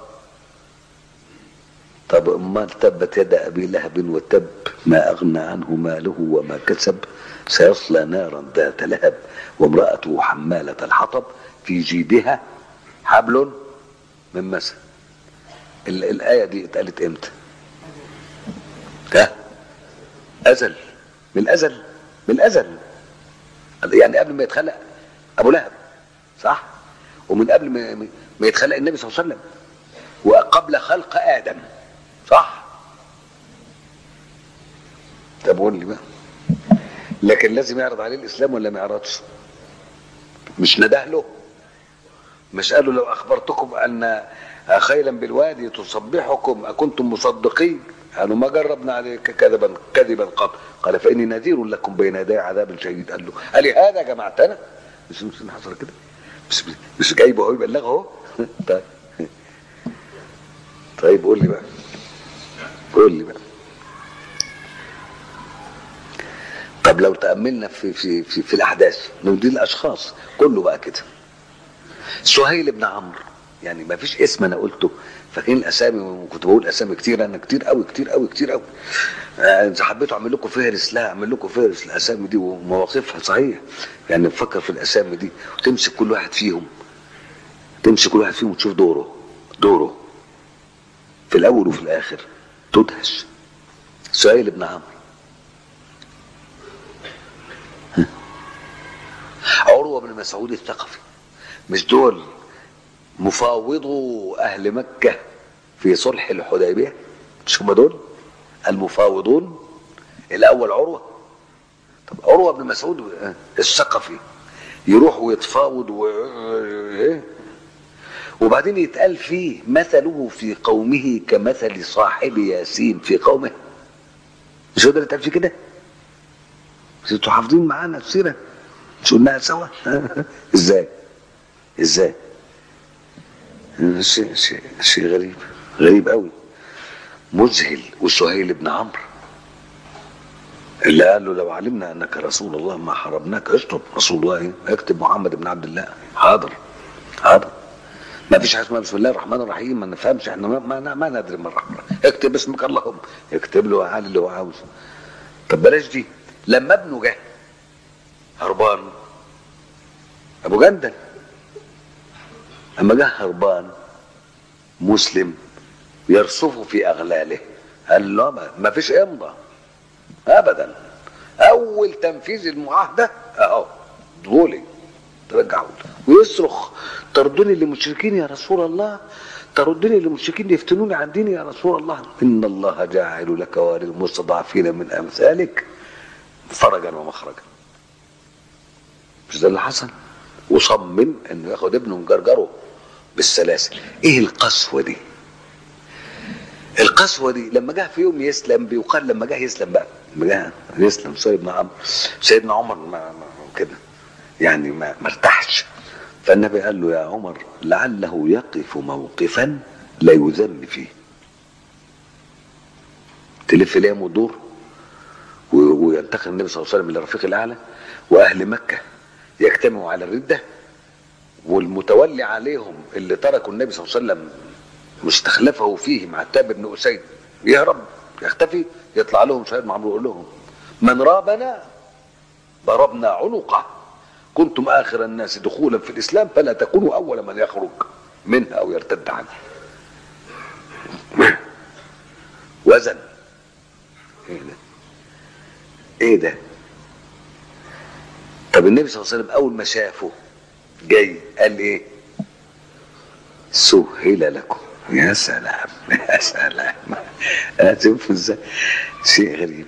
طب امال تبت يد ابي لهب وتب ما اغنى عنه ماله وما كسب سيصلى نارا ذات لهب وامراته حماله الحطب في جيدها حبل من مسد ال- الايه دي اتقالت امتى ها ازل من الازل من الازل يعني قبل ما يتخلق ابو لهب صح ومن قبل ما ما يتخلق النبي صلى الله عليه وسلم وقبل خلق ادم صح طب قول لي بقى لكن لازم يعرض عليه الاسلام ولا ما يعرضش مش نده له مش قالوا لو اخبرتكم ان خيلا بالوادي تصبحكم اكنتم مصدقين قالوا ما جربنا عليك كذبا كذبا قط قال فاني نذير لكم بين يدي عذاب شديد قال له قال لي هذا جمعتنا مش مش حصل كده مش مش جايبه اهو يبلغه اهو طيب طيب قول لي بقى قول لي بقى طب لو تأملنا في في في, في الأحداث دي الأشخاص كله بقى كده سهيل بن عمرو يعني ما فيش اسم أنا قلته فاكرين الأسامي وكنت بقول أسامي كتير أنا كتير قوي كتير قوي كتير قوي إذا حبيتوا أعمل لكم فهرس لا أعمل لكم فهرس الأسامي دي ومواقفها صحيح يعني نفكر في الأسامي دي وتمسك كل واحد فيهم تمسك كل واحد فيهم وتشوف دوره دوره في الأول وفي الآخر تدهش سهيل بن عمرو عروة بن مسعود الثقفي مش دول مفاوضو أهل مكة في صلح الحديبية مش هم دول المفاوضون الأول عروة طب عروة بن مسعود الثقفي يروح ويتفاوض و... إيه؟ وبعدين يتقال فيه مثله في قومه كمثل صاحب ياسين في قومه مش هو ده اللي اتقال فيه كده؟ مش انتوا حافظين معانا السيره مش قلناها سوا ازاي ازاي شيء شيء شيء غريب غريب قوي مذهل وسهيل بن عمرو اللي قال له لو علمنا انك رسول الله ما حرمناك اكتب رسول الله ايه اكتب محمد بن عبد الله حاضر حاضر ما فيش حاجه اسمها بسم الله الرحمن الرحيم ما نفهمش احنا ما, ما, ما ندري من الرحمن اكتب اسمك اللهم اكتب له عالي اللي هو عاوزه طب بلاش دي لما ابنه جه هربان ابو جندل اما جه هربان مسلم يرصفه في اغلاله قال له ما, ما فيش امضى ابدا اول تنفيذ المعاهده اهو دولي ترجعوا ويصرخ تردني لمشركين يا رسول الله تردني لمشركين يفتنوني عن ديني يا رسول الله ان الله جاعل لك وللمستضعفين من امثالك فرجا ومخرجا مش ده اللي حصل وصمم انه ياخد ابنه مجرجره بالسلاسل ايه القسوه دي القسوه دي لما جه في يوم يسلم بيقال لما جه يسلم بقى لما جه يسلم سيدنا عمرو سيدنا عمر ما, ما كده يعني ما ما ارتاحش فالنبي قال له يا عمر لعله يقف موقفا لا يذم فيه تلف ليه وتدور وينتقل النبي صلى الله عليه وسلم الى الرفيق الاعلى واهل مكه يجتمعوا على الرده والمتولي عليهم اللي تركوا النبي صلى الله عليه وسلم واستخلفه فيهم عتاب بن اسيد يهرب يختفي يطلع لهم شهيد معمر يقول لهم من رابنا ضربنا عنقه كنتم اخر الناس دخولا في الاسلام فلا تكونوا اول من يخرج منها او يرتد عنها وزن ايه ده ايه ده طب النبي صلى الله عليه وسلم اول ما شافه جاي قال ايه سهل لكم يا سلام يا سلام هتشوف ازاي شيء غريب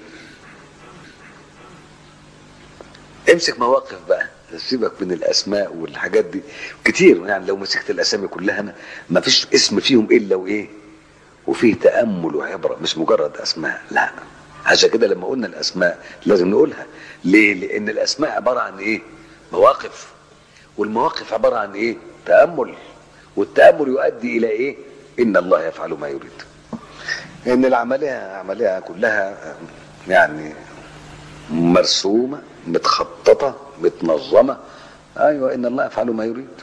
امسك مواقف بقى سيبك من الاسماء والحاجات دي كتير يعني لو مسكت الاسامي كلها ما, ما فيش اسم فيهم الا وايه وفيه تامل وعبره مش مجرد اسماء لا عشان كده لما قلنا الاسماء لازم نقولها ليه لان الاسماء عباره عن ايه مواقف والمواقف عباره عن ايه تامل والتامل يؤدي الى ايه ان الله يفعل ما يريد ان العمليه عمليه كلها يعني مرسومه متخططه متنظمه ايوه ان الله يفعل ما يريد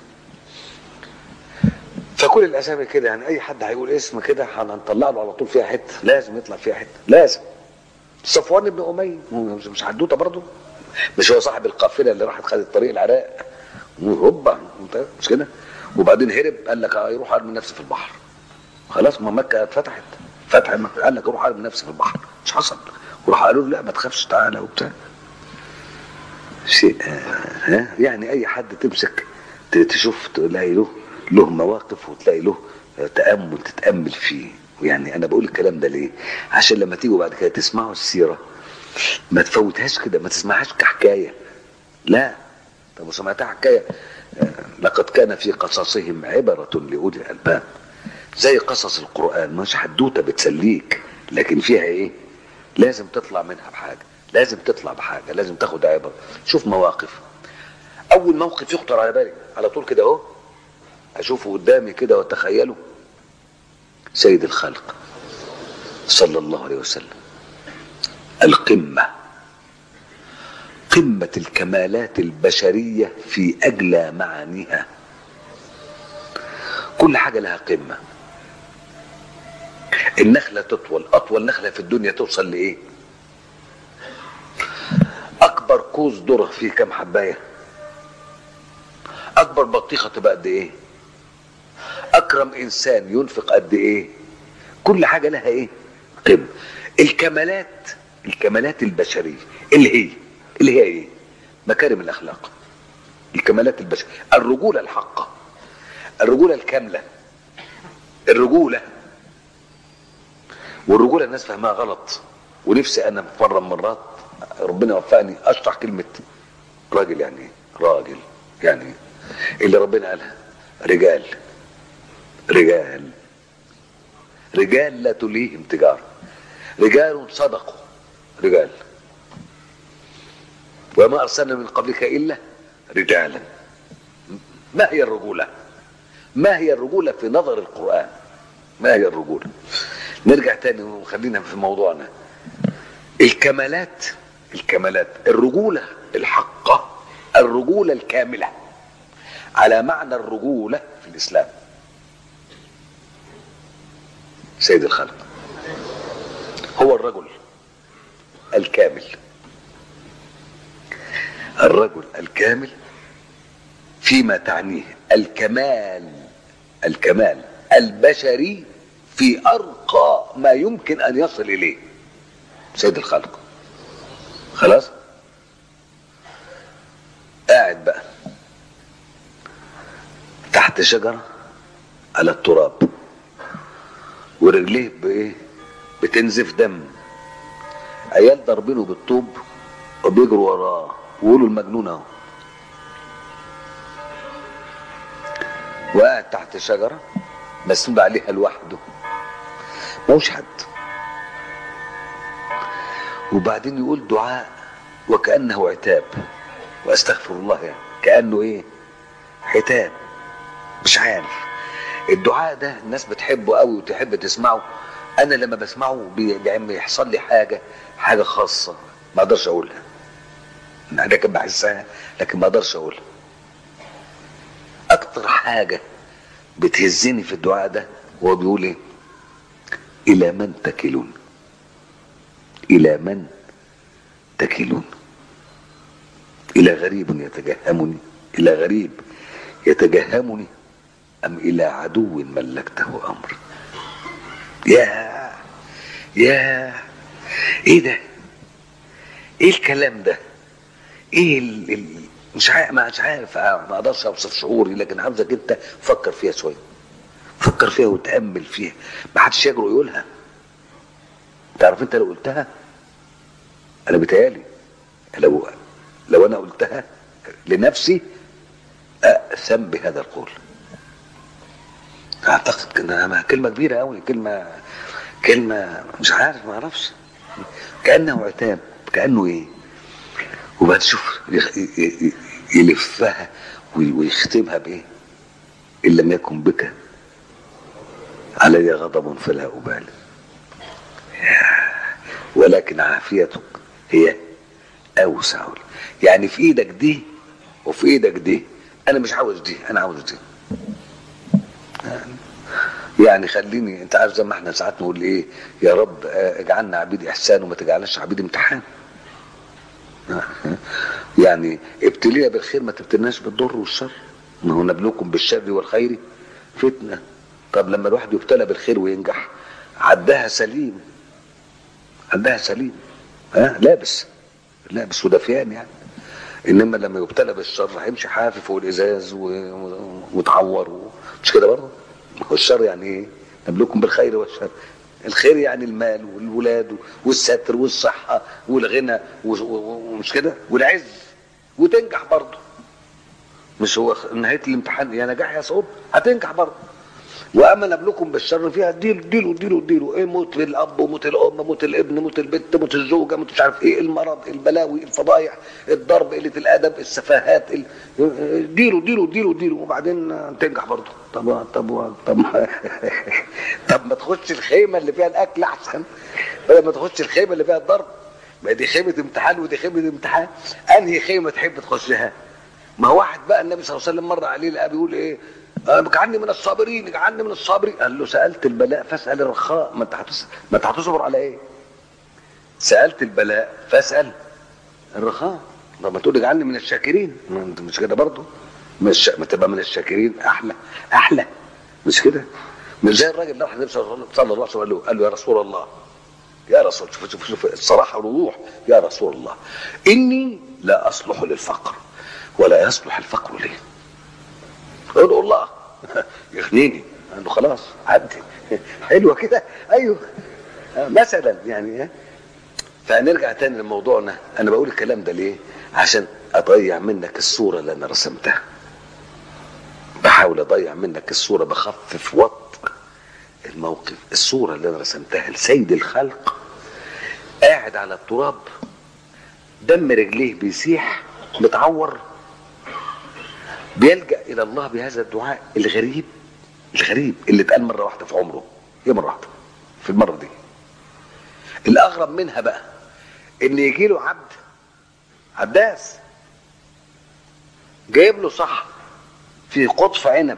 فكل الاسامي كده يعني اي حد هيقول اسم كده هنطلع له على طول فيها حته لازم يطلع فيها حته لازم صفوان بن اميه مش مش حدوته برضه مش هو صاحب القافله اللي راحت خدت طريق العراق هوبا انت مش كده وبعدين هرب قال لك يروح ارمي نفسي في البحر خلاص ما مكه اتفتحت فتح مكه قال لك اروح ارمي نفسي في البحر مش حصل وراح قالوا له لا ما تخافش تعالى وبتاع شيء ها يعني اي حد تمسك ت- تشوف تلاقي له له مواقف وتلاقي له تامل تتامل فيه يعني انا بقول الكلام ده ليه عشان لما تيجوا بعد كده تسمعوا السيره ما تفوتهاش كده ما تسمعهاش كحكايه لا طب سمعتها حكايه آه، لقد كان في قصصهم عبره لاولي الالباب زي قصص القران مش حدوته بتسليك لكن فيها ايه لازم تطلع منها بحاجه لازم تطلع بحاجه لازم تاخد عبره شوف مواقف اول موقف يخطر على بالي على طول كده اهو اشوفه قدامي كده واتخيله سيد الخلق صلى الله عليه وسلم القمه قمه الكمالات البشريه في اجلى معانيها كل حاجه لها قمه النخله تطول اطول نخله في الدنيا توصل لايه اكبر كوز ذره فيه كام حبايه اكبر بطيخه تبقى قد ايه اكرم انسان ينفق قد ايه كل حاجه لها ايه قمه الكمالات الكمالات البشريه اللي هي اللي هي ايه مكارم الاخلاق الكمالات البشريه الرجوله الحقه الرجوله الكامله الرجوله والرجوله الناس فاهمها غلط ونفسي انا مره من مرات ربنا وفقني اشرح كلمه راجل يعني ايه راجل يعني ايه اللي ربنا قالها رجال رجال رجال لا تليهم تجاره رجال صدقوا رجال وما ارسلنا من قبلك الا رجالا ما هي الرجوله ما هي الرجوله في نظر القران ما هي الرجوله نرجع تاني وخلينا في موضوعنا الكمالات الكمالات الرجوله الحقه الرجوله الكامله على معنى الرجوله في الاسلام سيد الخلق هو الرجل الكامل الرجل الكامل فيما تعنيه الكمال الكمال البشري في ارقى ما يمكن ان يصل اليه سيد الخلق خلاص قاعد بقى تحت شجره على التراب ورجليه بايه بتنزف دم عيال ضاربينه بالطوب وبيجروا وراه ويقولوا المجنون اهو وقاعد تحت شجره مسنود عليها لوحده ماهوش حد وبعدين يقول دعاء وكانه عتاب واستغفر الله يعني كانه ايه عتاب مش عارف الدعاء ده الناس بتحبه قوي وتحب تسمعه انا لما بسمعه بي- بي- بيحصل لي حاجه حاجه خاصه ما اقدرش اقولها انا كان بحسها لكن ما اقدرش اقولها اكتر حاجه بتهزني في الدعاء ده وهو بيقول ايه الى من تكلون الى من تكلون الى غريب يتجهمني الى غريب يتجهمني ام الى عدو ملكته امر يا يا ايه ده ايه الكلام ده ايه ال... ال... مش عارف مش عارف ما اقدرش اوصف شعوري لكن عاوزك انت فكر فيها شويه فكر فيها وتامل فيها ما حدش يجرؤ يقولها تعرف انت لو قلتها انا بتهيالي لو لو انا قلتها لنفسي اأثم بهذا القول اعتقد انها كلمه كبيره قوي كلمه كلمه مش عارف ما اعرفش كانه عتاب كانه ايه وبعد شوف يلفها ويختمها بايه ان لم يكن بك علي غضب فلا ابالي ولكن عافيتك هي اوسع يعني في ايدك دي وفي ايدك دي انا مش عاوز دي انا عاوز دي يعني خليني انت عارف زي ما احنا ساعات نقول ايه يا رب اجعلنا عبيد احسان وما تجعلناش عبيد امتحان يعني ابتلينا بالخير ما تبتلناش بالضر والشر ما هو نبلوكم بالشر والخير فتنه طب لما الواحد يبتلى بالخير وينجح عداها سليم عداها سليم ها لابس لابس ودفيان يعني انما لما يبتلى بالشر هيمشي حافف والازاز ومتعور مش كده برضه هو الشر يعني ايه نبلوكم بالخير والشر الخير يعني المال والولاد والستر والصحة والغنى ومش كده والعز وتنجح برضه مش هو نهاية الامتحان يا نجاح يا صعود هتنجح برضه واما نبلوكم بالشر فيها اديله اديله اديله اديله ايه موت الاب وموت الام موت الابن موت البنت موت الزوجه موت مش عارف ايه المرض البلاوي الفضايح الضرب قله الادب السفاهات اديله اديله اديله اديله وبعدين تنجح برضه طب طب طب طب ما تخش الخيمه اللي فيها الاكل احسن بدل ما تخش الخيمه اللي فيها الضرب ما دي خيمه امتحان ودي خيمه امتحان انهي خيمه تحب تخشها ما واحد بقى النبي صلى الله عليه وسلم مر عليه لقى بيقول ايه اجعلني من الصابرين اجعلني من الصابرين قال له سالت البلاء فاسال الرخاء ما انت هتصبر ما انت هتصبر على ايه سالت البلاء فاسال الرخاء طب ما تقول اجعلني من الشاكرين ما انت مش كده برضه مش ما تبقى من الشاكرين احلى احلى مش كده مش زي الراجل اللي راح النبي صلى الله عليه وسلم قال له قال له يا رسول الله يا رسول شوف شوف شوف الصراحه والوضوح يا رسول الله اني لا اصلح للفقر ولا يصلح الفقر لي ادعو الله يغنيني قال له خلاص عدي حلوه كده ايوه مثلا يعني فنرجع تاني لموضوعنا انا بقول الكلام ده ليه عشان اضيع منك الصوره اللي انا رسمتها بحاول اضيع منك الصوره بخفف وط الموقف الصوره اللي انا رسمتها لسيد الخلق قاعد على التراب دم رجليه بيسيح متعور بيلجأ إلى الله بهذا الدعاء الغريب الغريب اللي اتقال مرة واحدة في عمره هي مرة واحدة في المرة دي الأغرب منها بقى إن يجي له عبد عباس جايب له صح في قطف عنب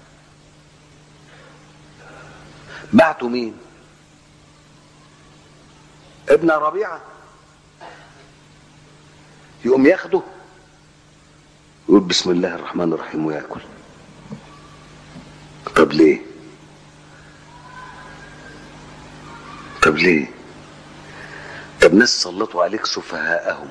بعته مين؟ ابن ربيعة يقوم ياخده يقول بسم الله الرحمن الرحيم وياكل طب ليه طب ليه طب ناس سلطوا عليك سفهاءهم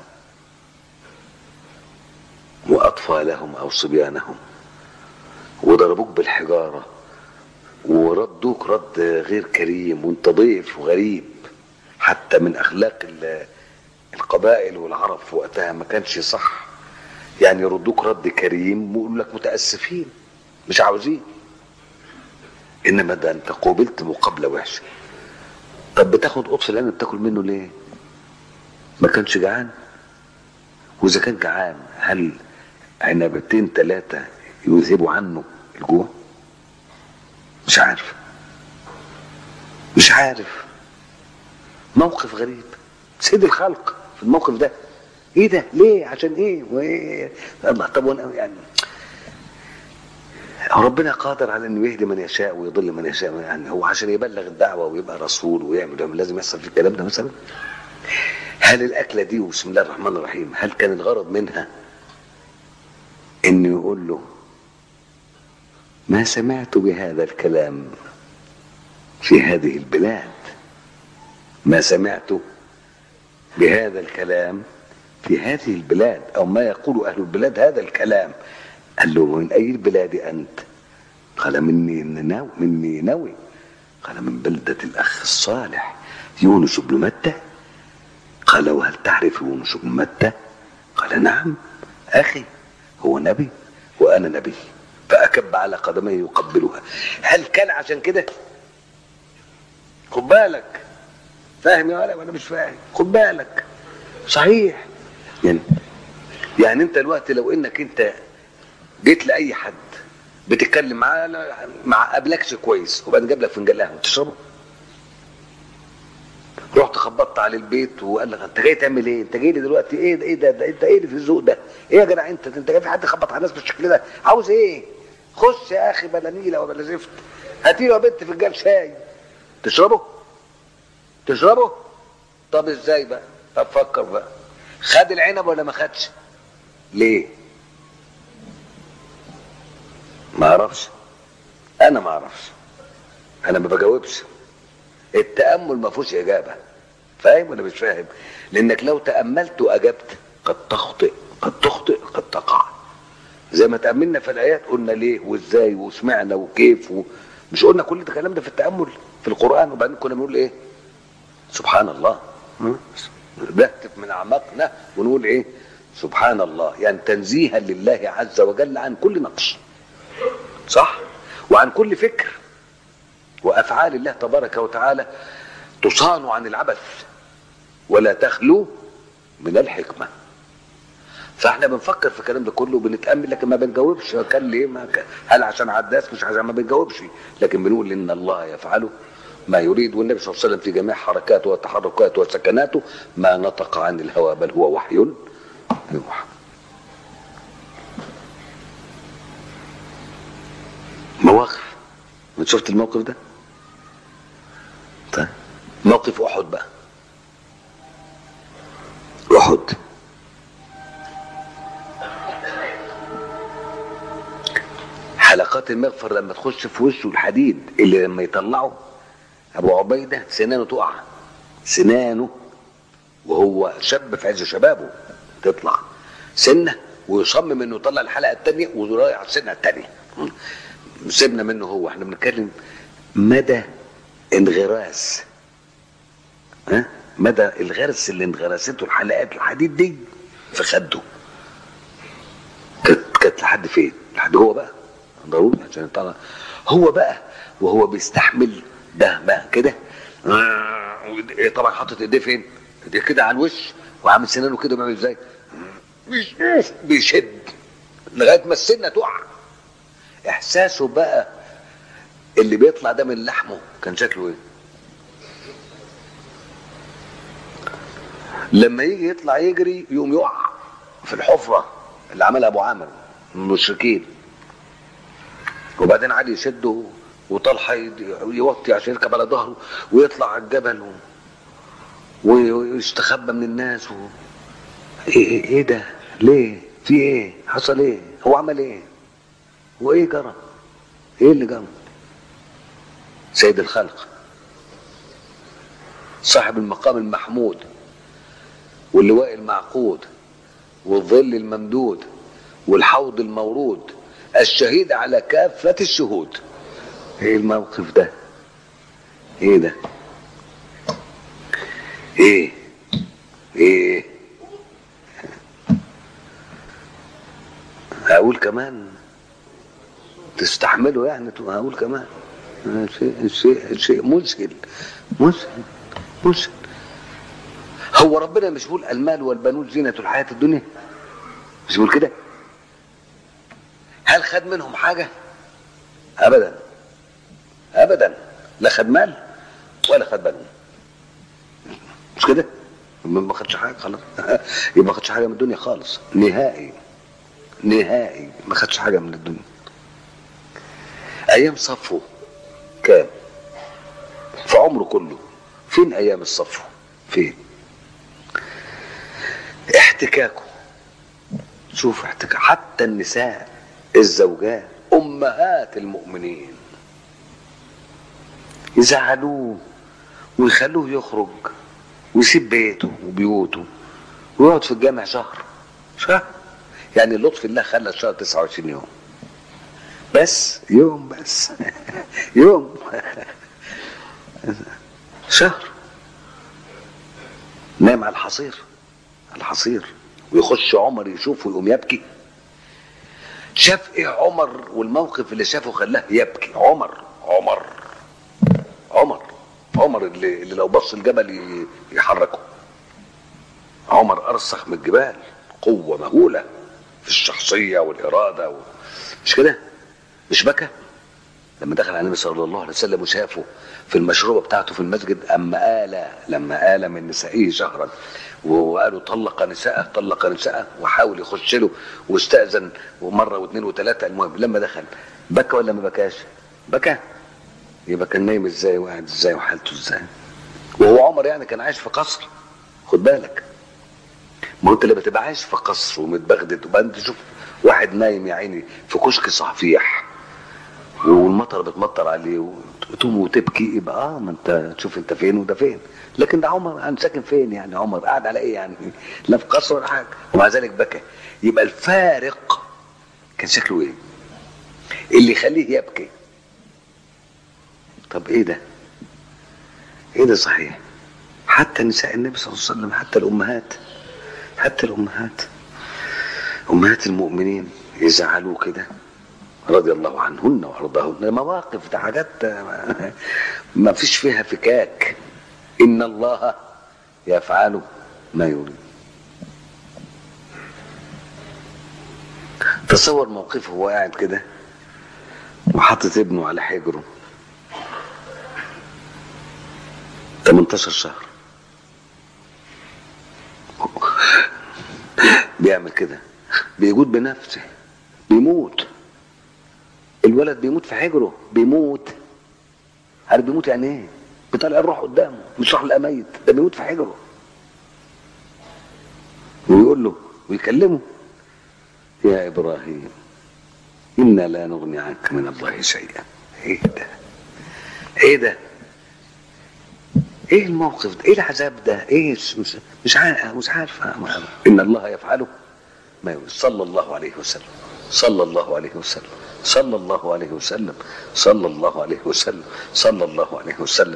واطفالهم او صبيانهم وضربوك بالحجاره وردوك رد غير كريم وانت ضيف وغريب حتى من اخلاق القبائل والعرب في وقتها ما كانش صح يعني يردوك رد كريم ويقول لك متاسفين مش عاوزين انما ده انت قوبلت مقابله وحشه طب بتاخد قطف العنب بتاكل منه ليه ما كانش جعان واذا كان جعان هل عنبتين ثلاثه يذهبوا عنه الجوع مش عارف مش عارف موقف غريب سيد الخلق في الموقف ده ايه ده ليه عشان ايه وايه الله طب وانا يعني ربنا قادر على انه يهدي من يشاء ويضل من يشاء يعني هو عشان يبلغ الدعوه ويبقى رسول ويعمل لازم يحصل في الكلام ده مثلا هل الاكله دي وبسم الله الرحمن الرحيم هل كان الغرض منها انه يقول له ما سمعت بهذا الكلام في هذه البلاد ما سمعت بهذا الكلام في هذه البلاد او ما يقول اهل البلاد هذا الكلام قال له من اي البلاد انت قال مني نوي مني نوي قال من بلدة الاخ الصالح يونس بن متى قال وهل تعرف يونس بن متى قال نعم اخي هو نبي وانا نبي فاكب على قدميه يقبلها هل كان عشان كده خد بالك فاهم يا ولا ولا مش فاهم خد بالك صحيح يعني يعني انت الوقت لو انك انت جيت لاي حد بتتكلم معاه مع قبلكش كويس وبعدين جاب لك فنجان قهوه تشربه رحت خبطت على البيت وقال لك انت جاي تعمل ايه؟ انت جاي لي دلوقتي ايه ده ايه ده, ده انت ايه اللي في الذوق ده؟ ايه يا جدع انت انت جاي في حد خبط على الناس بالشكل ده؟ عاوز ايه؟ خش يا اخي بلا نيله وبلا زفت هاتي له يا بنت فنجان شاي تشربه؟ تشربه؟ طب ازاي بقى؟ طب فكر بقى خد العنب ولا ما خدش؟ ليه؟ ما اعرفش انا ما اعرفش انا ما بجاوبش التامل ما فيهوش اجابه فاهم ولا مش فاهم لانك لو تاملت واجبت قد تخطئ قد تخطئ قد تقع زي ما تاملنا في الايات قلنا ليه وازاي وسمعنا وكيف و... مش قلنا كل الكلام ده في التامل في القران وبعدين كنا بنقول ايه سبحان الله نهتف من اعماقنا ونقول ايه سبحان الله يعني تنزيها لله عز وجل عن كل نقص صح وعن كل فكر وافعال الله تبارك وتعالى تصان عن العبث ولا تخلو من الحكمه فاحنا بنفكر في الكلام ده كله وبنتامل لكن ما بنجاوبش كان ليه ما كان هل عشان عداس مش عشان ما بنجاوبش لكن بنقول ان الله يفعله ما يريد والنبي صلى الله عليه وسلم في جميع حركاته وتحركاته وسكناته ما نطق عن الهوى بل هو وحي يوحى مواقف انت شفت الموقف ده طيب موقف احد بقى احد حلقات المغفر لما تخش في وشه الحديد اللي لما يطلعه ابو عبيده سنانه تقع سنانه وهو شاب في عز شبابه تطلع سنه ويصمم انه يطلع الحلقه الثانيه ورايح على السنه الثانيه سيبنا منه هو احنا بنتكلم مدى انغراس ها مدى الغرس اللي انغرسته الحلقات الحديد دي في خده كانت كانت لحد فين؟ لحد هو بقى ضروري عشان يطلع هو بقى وهو بيستحمل ده بقى كده طبعا حاطط ايديه فين؟ ايديه كده على الوش وعامل سنانه كده بيعمل ازاي؟ بيشد لغايه ما السنه تقع احساسه بقى اللي بيطلع ده من لحمه كان شكله ايه لما يجي يطلع يجري يقوم يقع في الحفره اللي عملها ابو عامر من المشركين وبعدين عادي يشده وطلحه يوطي عشان يركب على ظهره ويطلع على الجبل و... ويستخبى من الناس و... ايه ايه ده ليه في ايه حصل ايه هو عمل ايه وايه جرى ايه اللي جرى سيد الخلق صاحب المقام المحمود واللواء المعقود والظل الممدود والحوض المورود الشهيد على كافة الشهود ايه الموقف ده ايه ده ايه ايه اقول كمان تستحمله يعني اقول كمان شيء شيء شيء مذهل مذهل مذهل هو ربنا مش بيقول المال والبنون زينة الحياة الدنيا مش بيقول كده هل خد منهم حاجة ابدا ابدا لا خد مال ولا خد بنون مش كده ما خدش حاجة خلاص يبقى ما خدش حاجة من الدنيا خالص نهائي نهائي ما خدش حاجة من الدنيا ايام صفه كام في عمره كله فين ايام الصفو فين احتكاكه شوف احتكاك حتى النساء الزوجات امهات المؤمنين يزعلوه ويخلوه يخرج ويسيب بيته وبيوته ويقعد في الجامع شهر شهر يعني لطف الله خلى الشهر 29 يوم بس يوم بس يوم شهر نام على الحصير على الحصير ويخش عمر يشوفه يقوم يبكي شاف ايه عمر والموقف اللي شافه خلاه يبكي عمر عمر عمر عمر اللي, اللي لو بص الجبل ي- يحركه عمر ارسخ من الجبال قوه مهوله في الشخصيه والاراده و... مش كده مش بكى لما دخل على النبي صلى الله عليه وسلم وشافه في المشروبه بتاعته في المسجد اما آل لما آل من نسائه شهرا وقالوا طلق نساءه طلق نساءه وحاول يخش له واستأذن ومره واثنين وثلاثه المهم لما دخل بكى ولا ما بكاش؟ بكى يبقى كان نايم ازاي وقاعد ازاي وحالته ازاي وهو عمر يعني كان عايش في قصر خد بالك ما هو انت لما تبقى عايش في قصر ومتبغدد وبقى انت تشوف واحد نايم يا عيني في كشك صحفيح والمطر بتمطر عليه وتقوم وتبكي يبقى اه ما انت تشوف انت فين وده فين لكن ده عمر انا ساكن فين يعني عمر قاعد على ايه يعني لا في قصر ولا حاجه ومع ذلك بكى يبقى الفارق كان شكله ايه اللي يخليه يبكي طب ايه ده ايه ده صحيح حتى نساء النبي صلى الله عليه وسلم حتى الامهات حتى الامهات امهات المؤمنين يزعلوا كده رضي الله عنهن وارضاهن مواقف ده حاجات ما- ما فيش فيها فكاك ان الله يفعل ما يريد تصور موقفه وهو قاعد كده وحاطط ابنه على حجره 18 شهر بيعمل كده بيجود بنفسه بيموت الولد بيموت في حجره بيموت عارف بيموت يعني ايه بيطلع الروح قدامه مش راح لقى ميت ده بيموت في حجره ويقول له ويكلمه يا ابراهيم انا لا نغني عنك من الله شيئا ايه ده ايه ده ايه الموقف ده ايه العذاب ده ايه مش مش مش عارف مش عارف ان الله يفعله ما يقول صلى الله عليه وسلم صلى الله عليه وسلم صلى الله عليه وسلم صلى الله عليه وسلم صلى الله عليه وسلم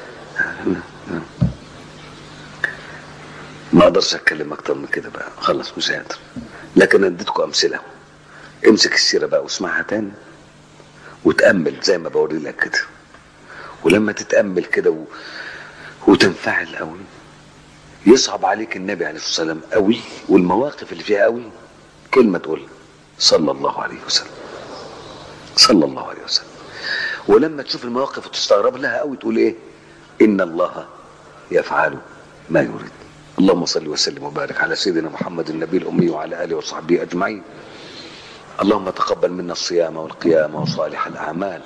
ما اقدرش اتكلم اكتر من كده بقى خلص مش قادر لكن اديتكم امثله امسك السيره بقى واسمعها تاني وتامل زي ما بوري لك كده ولما تتامل كده و... وتنفعل قوي يصعب عليك النبي عليه الصلاه والسلام قوي والمواقف اللي فيها قوي كلمه تقول صلى الله عليه وسلم صلى الله عليه وسلم ولما تشوف المواقف وتستغرب لها قوي تقول ايه ان الله يفعل ما يريد اللهم صل وسلم وبارك على سيدنا محمد النبي الامي وعلى اله وصحبه اجمعين اللهم تقبل منا الصيام والقيام وصالح الاعمال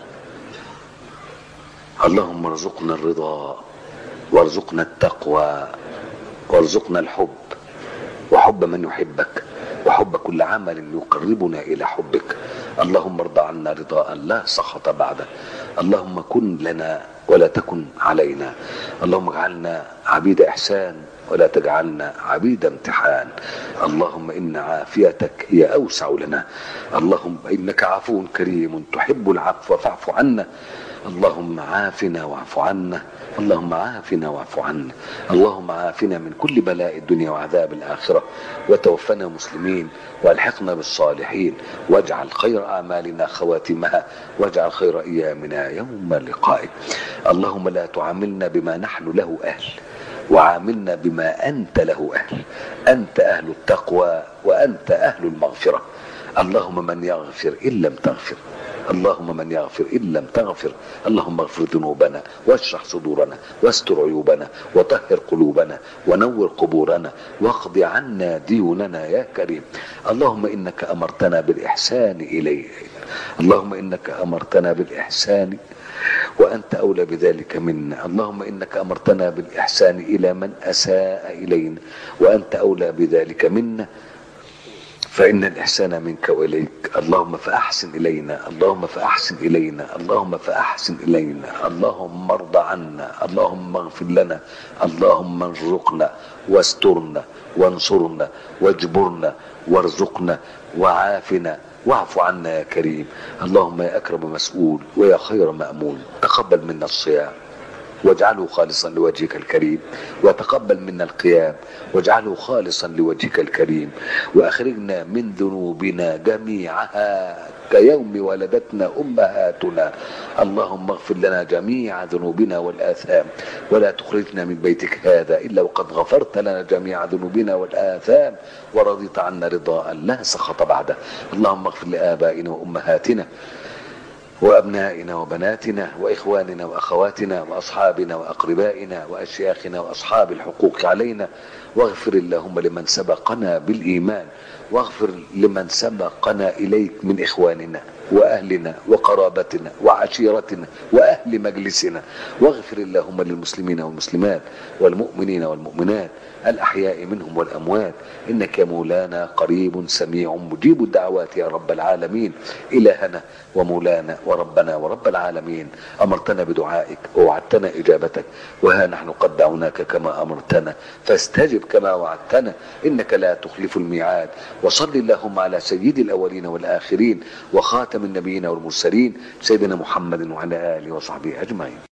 اللهم ارزقنا الرضا وارزقنا التقوى وارزقنا الحب وحب من يحبك وحب كل عمل يقربنا الى حبك اللهم ارضى عنا رضاء لا سخط بعده اللهم كن لنا ولا تكن علينا اللهم اجعلنا عبيد احسان ولا تجعلنا عبيد امتحان اللهم ان عافيتك هي اوسع لنا اللهم انك عفو كريم تحب العفو فاعف عنا اللهم عافنا واعف عنا اللهم عافنا واعف عنا اللهم عافنا من كل بلاء الدنيا وعذاب الآخرة وتوفنا مسلمين والحقنا بالصالحين واجعل خير أعمالنا خواتمها واجعل خير أيامنا يوم لقائك اللهم لا تعاملنا بما نحن له أهل وعاملنا بما أنت له أهل أنت أهل التقوى وأنت أهل المغفرة اللهم من يغفر إن لم تغفر اللهم من يغفر إن لم تغفر اللهم اغفر ذنوبنا واشرح صدورنا واستر عيوبنا وطهر قلوبنا ونور قبورنا واقض عنا ديوننا يا كريم اللهم إنك أمرتنا بالإحسان إليه اللهم إنك أمرتنا بالإحسان وأنت أولى بذلك منا اللهم إنك أمرتنا بالإحسان إلى من أساء إلينا وأنت أولى بذلك منا فإن الإحسان منك وإليك اللهم فأحسن إلينا اللهم فأحسن إلينا اللهم فأحسن إلينا اللهم ارض عنا اللهم اغفر لنا اللهم ارزقنا واسترنا وانصرنا واجبرنا وارزقنا وعافنا واعف عنا يا كريم اللهم يا أكرم مسؤول ويا خير مأمول تقبل منا الصيام واجعله خالصا لوجهك الكريم وتقبل منا القيام واجعله خالصا لوجهك الكريم واخرجنا من ذنوبنا جميعها كيوم ولدتنا امهاتنا اللهم اغفر لنا جميع ذنوبنا والاثام ولا تخرجنا من بيتك هذا الا وقد غفرت لنا جميع ذنوبنا والاثام ورضيت عنا رضاء لا سخط بعده اللهم اغفر لابائنا وامهاتنا وأبنائنا وبناتنا وإخواننا وأخواتنا وأصحابنا وأقربائنا وأشياخنا وأصحاب الحقوق علينا واغفر اللهم لمن سبقنا بالإيمان واغفر لمن سبقنا إليك من إخواننا وأهلنا وقرابتنا وعشيرتنا وأهل مجلسنا واغفر اللهم للمسلمين والمسلمات والمؤمنين والمؤمنات الأحياء منهم والأموات إنك يا مولانا قريب سميع مجيب الدعوات يا رب العالمين إلهنا ومولانا وربنا ورب العالمين أمرتنا بدعائك ووعدتنا إجابتك وها نحن قد دعوناك كما أمرتنا فاستجب كما وعدتنا إنك لا تخلف الميعاد وصل اللهم على سيد الأولين والآخرين وخاتم النبيين والمرسلين سيدنا محمد وعلى آله وصحبه أجمعين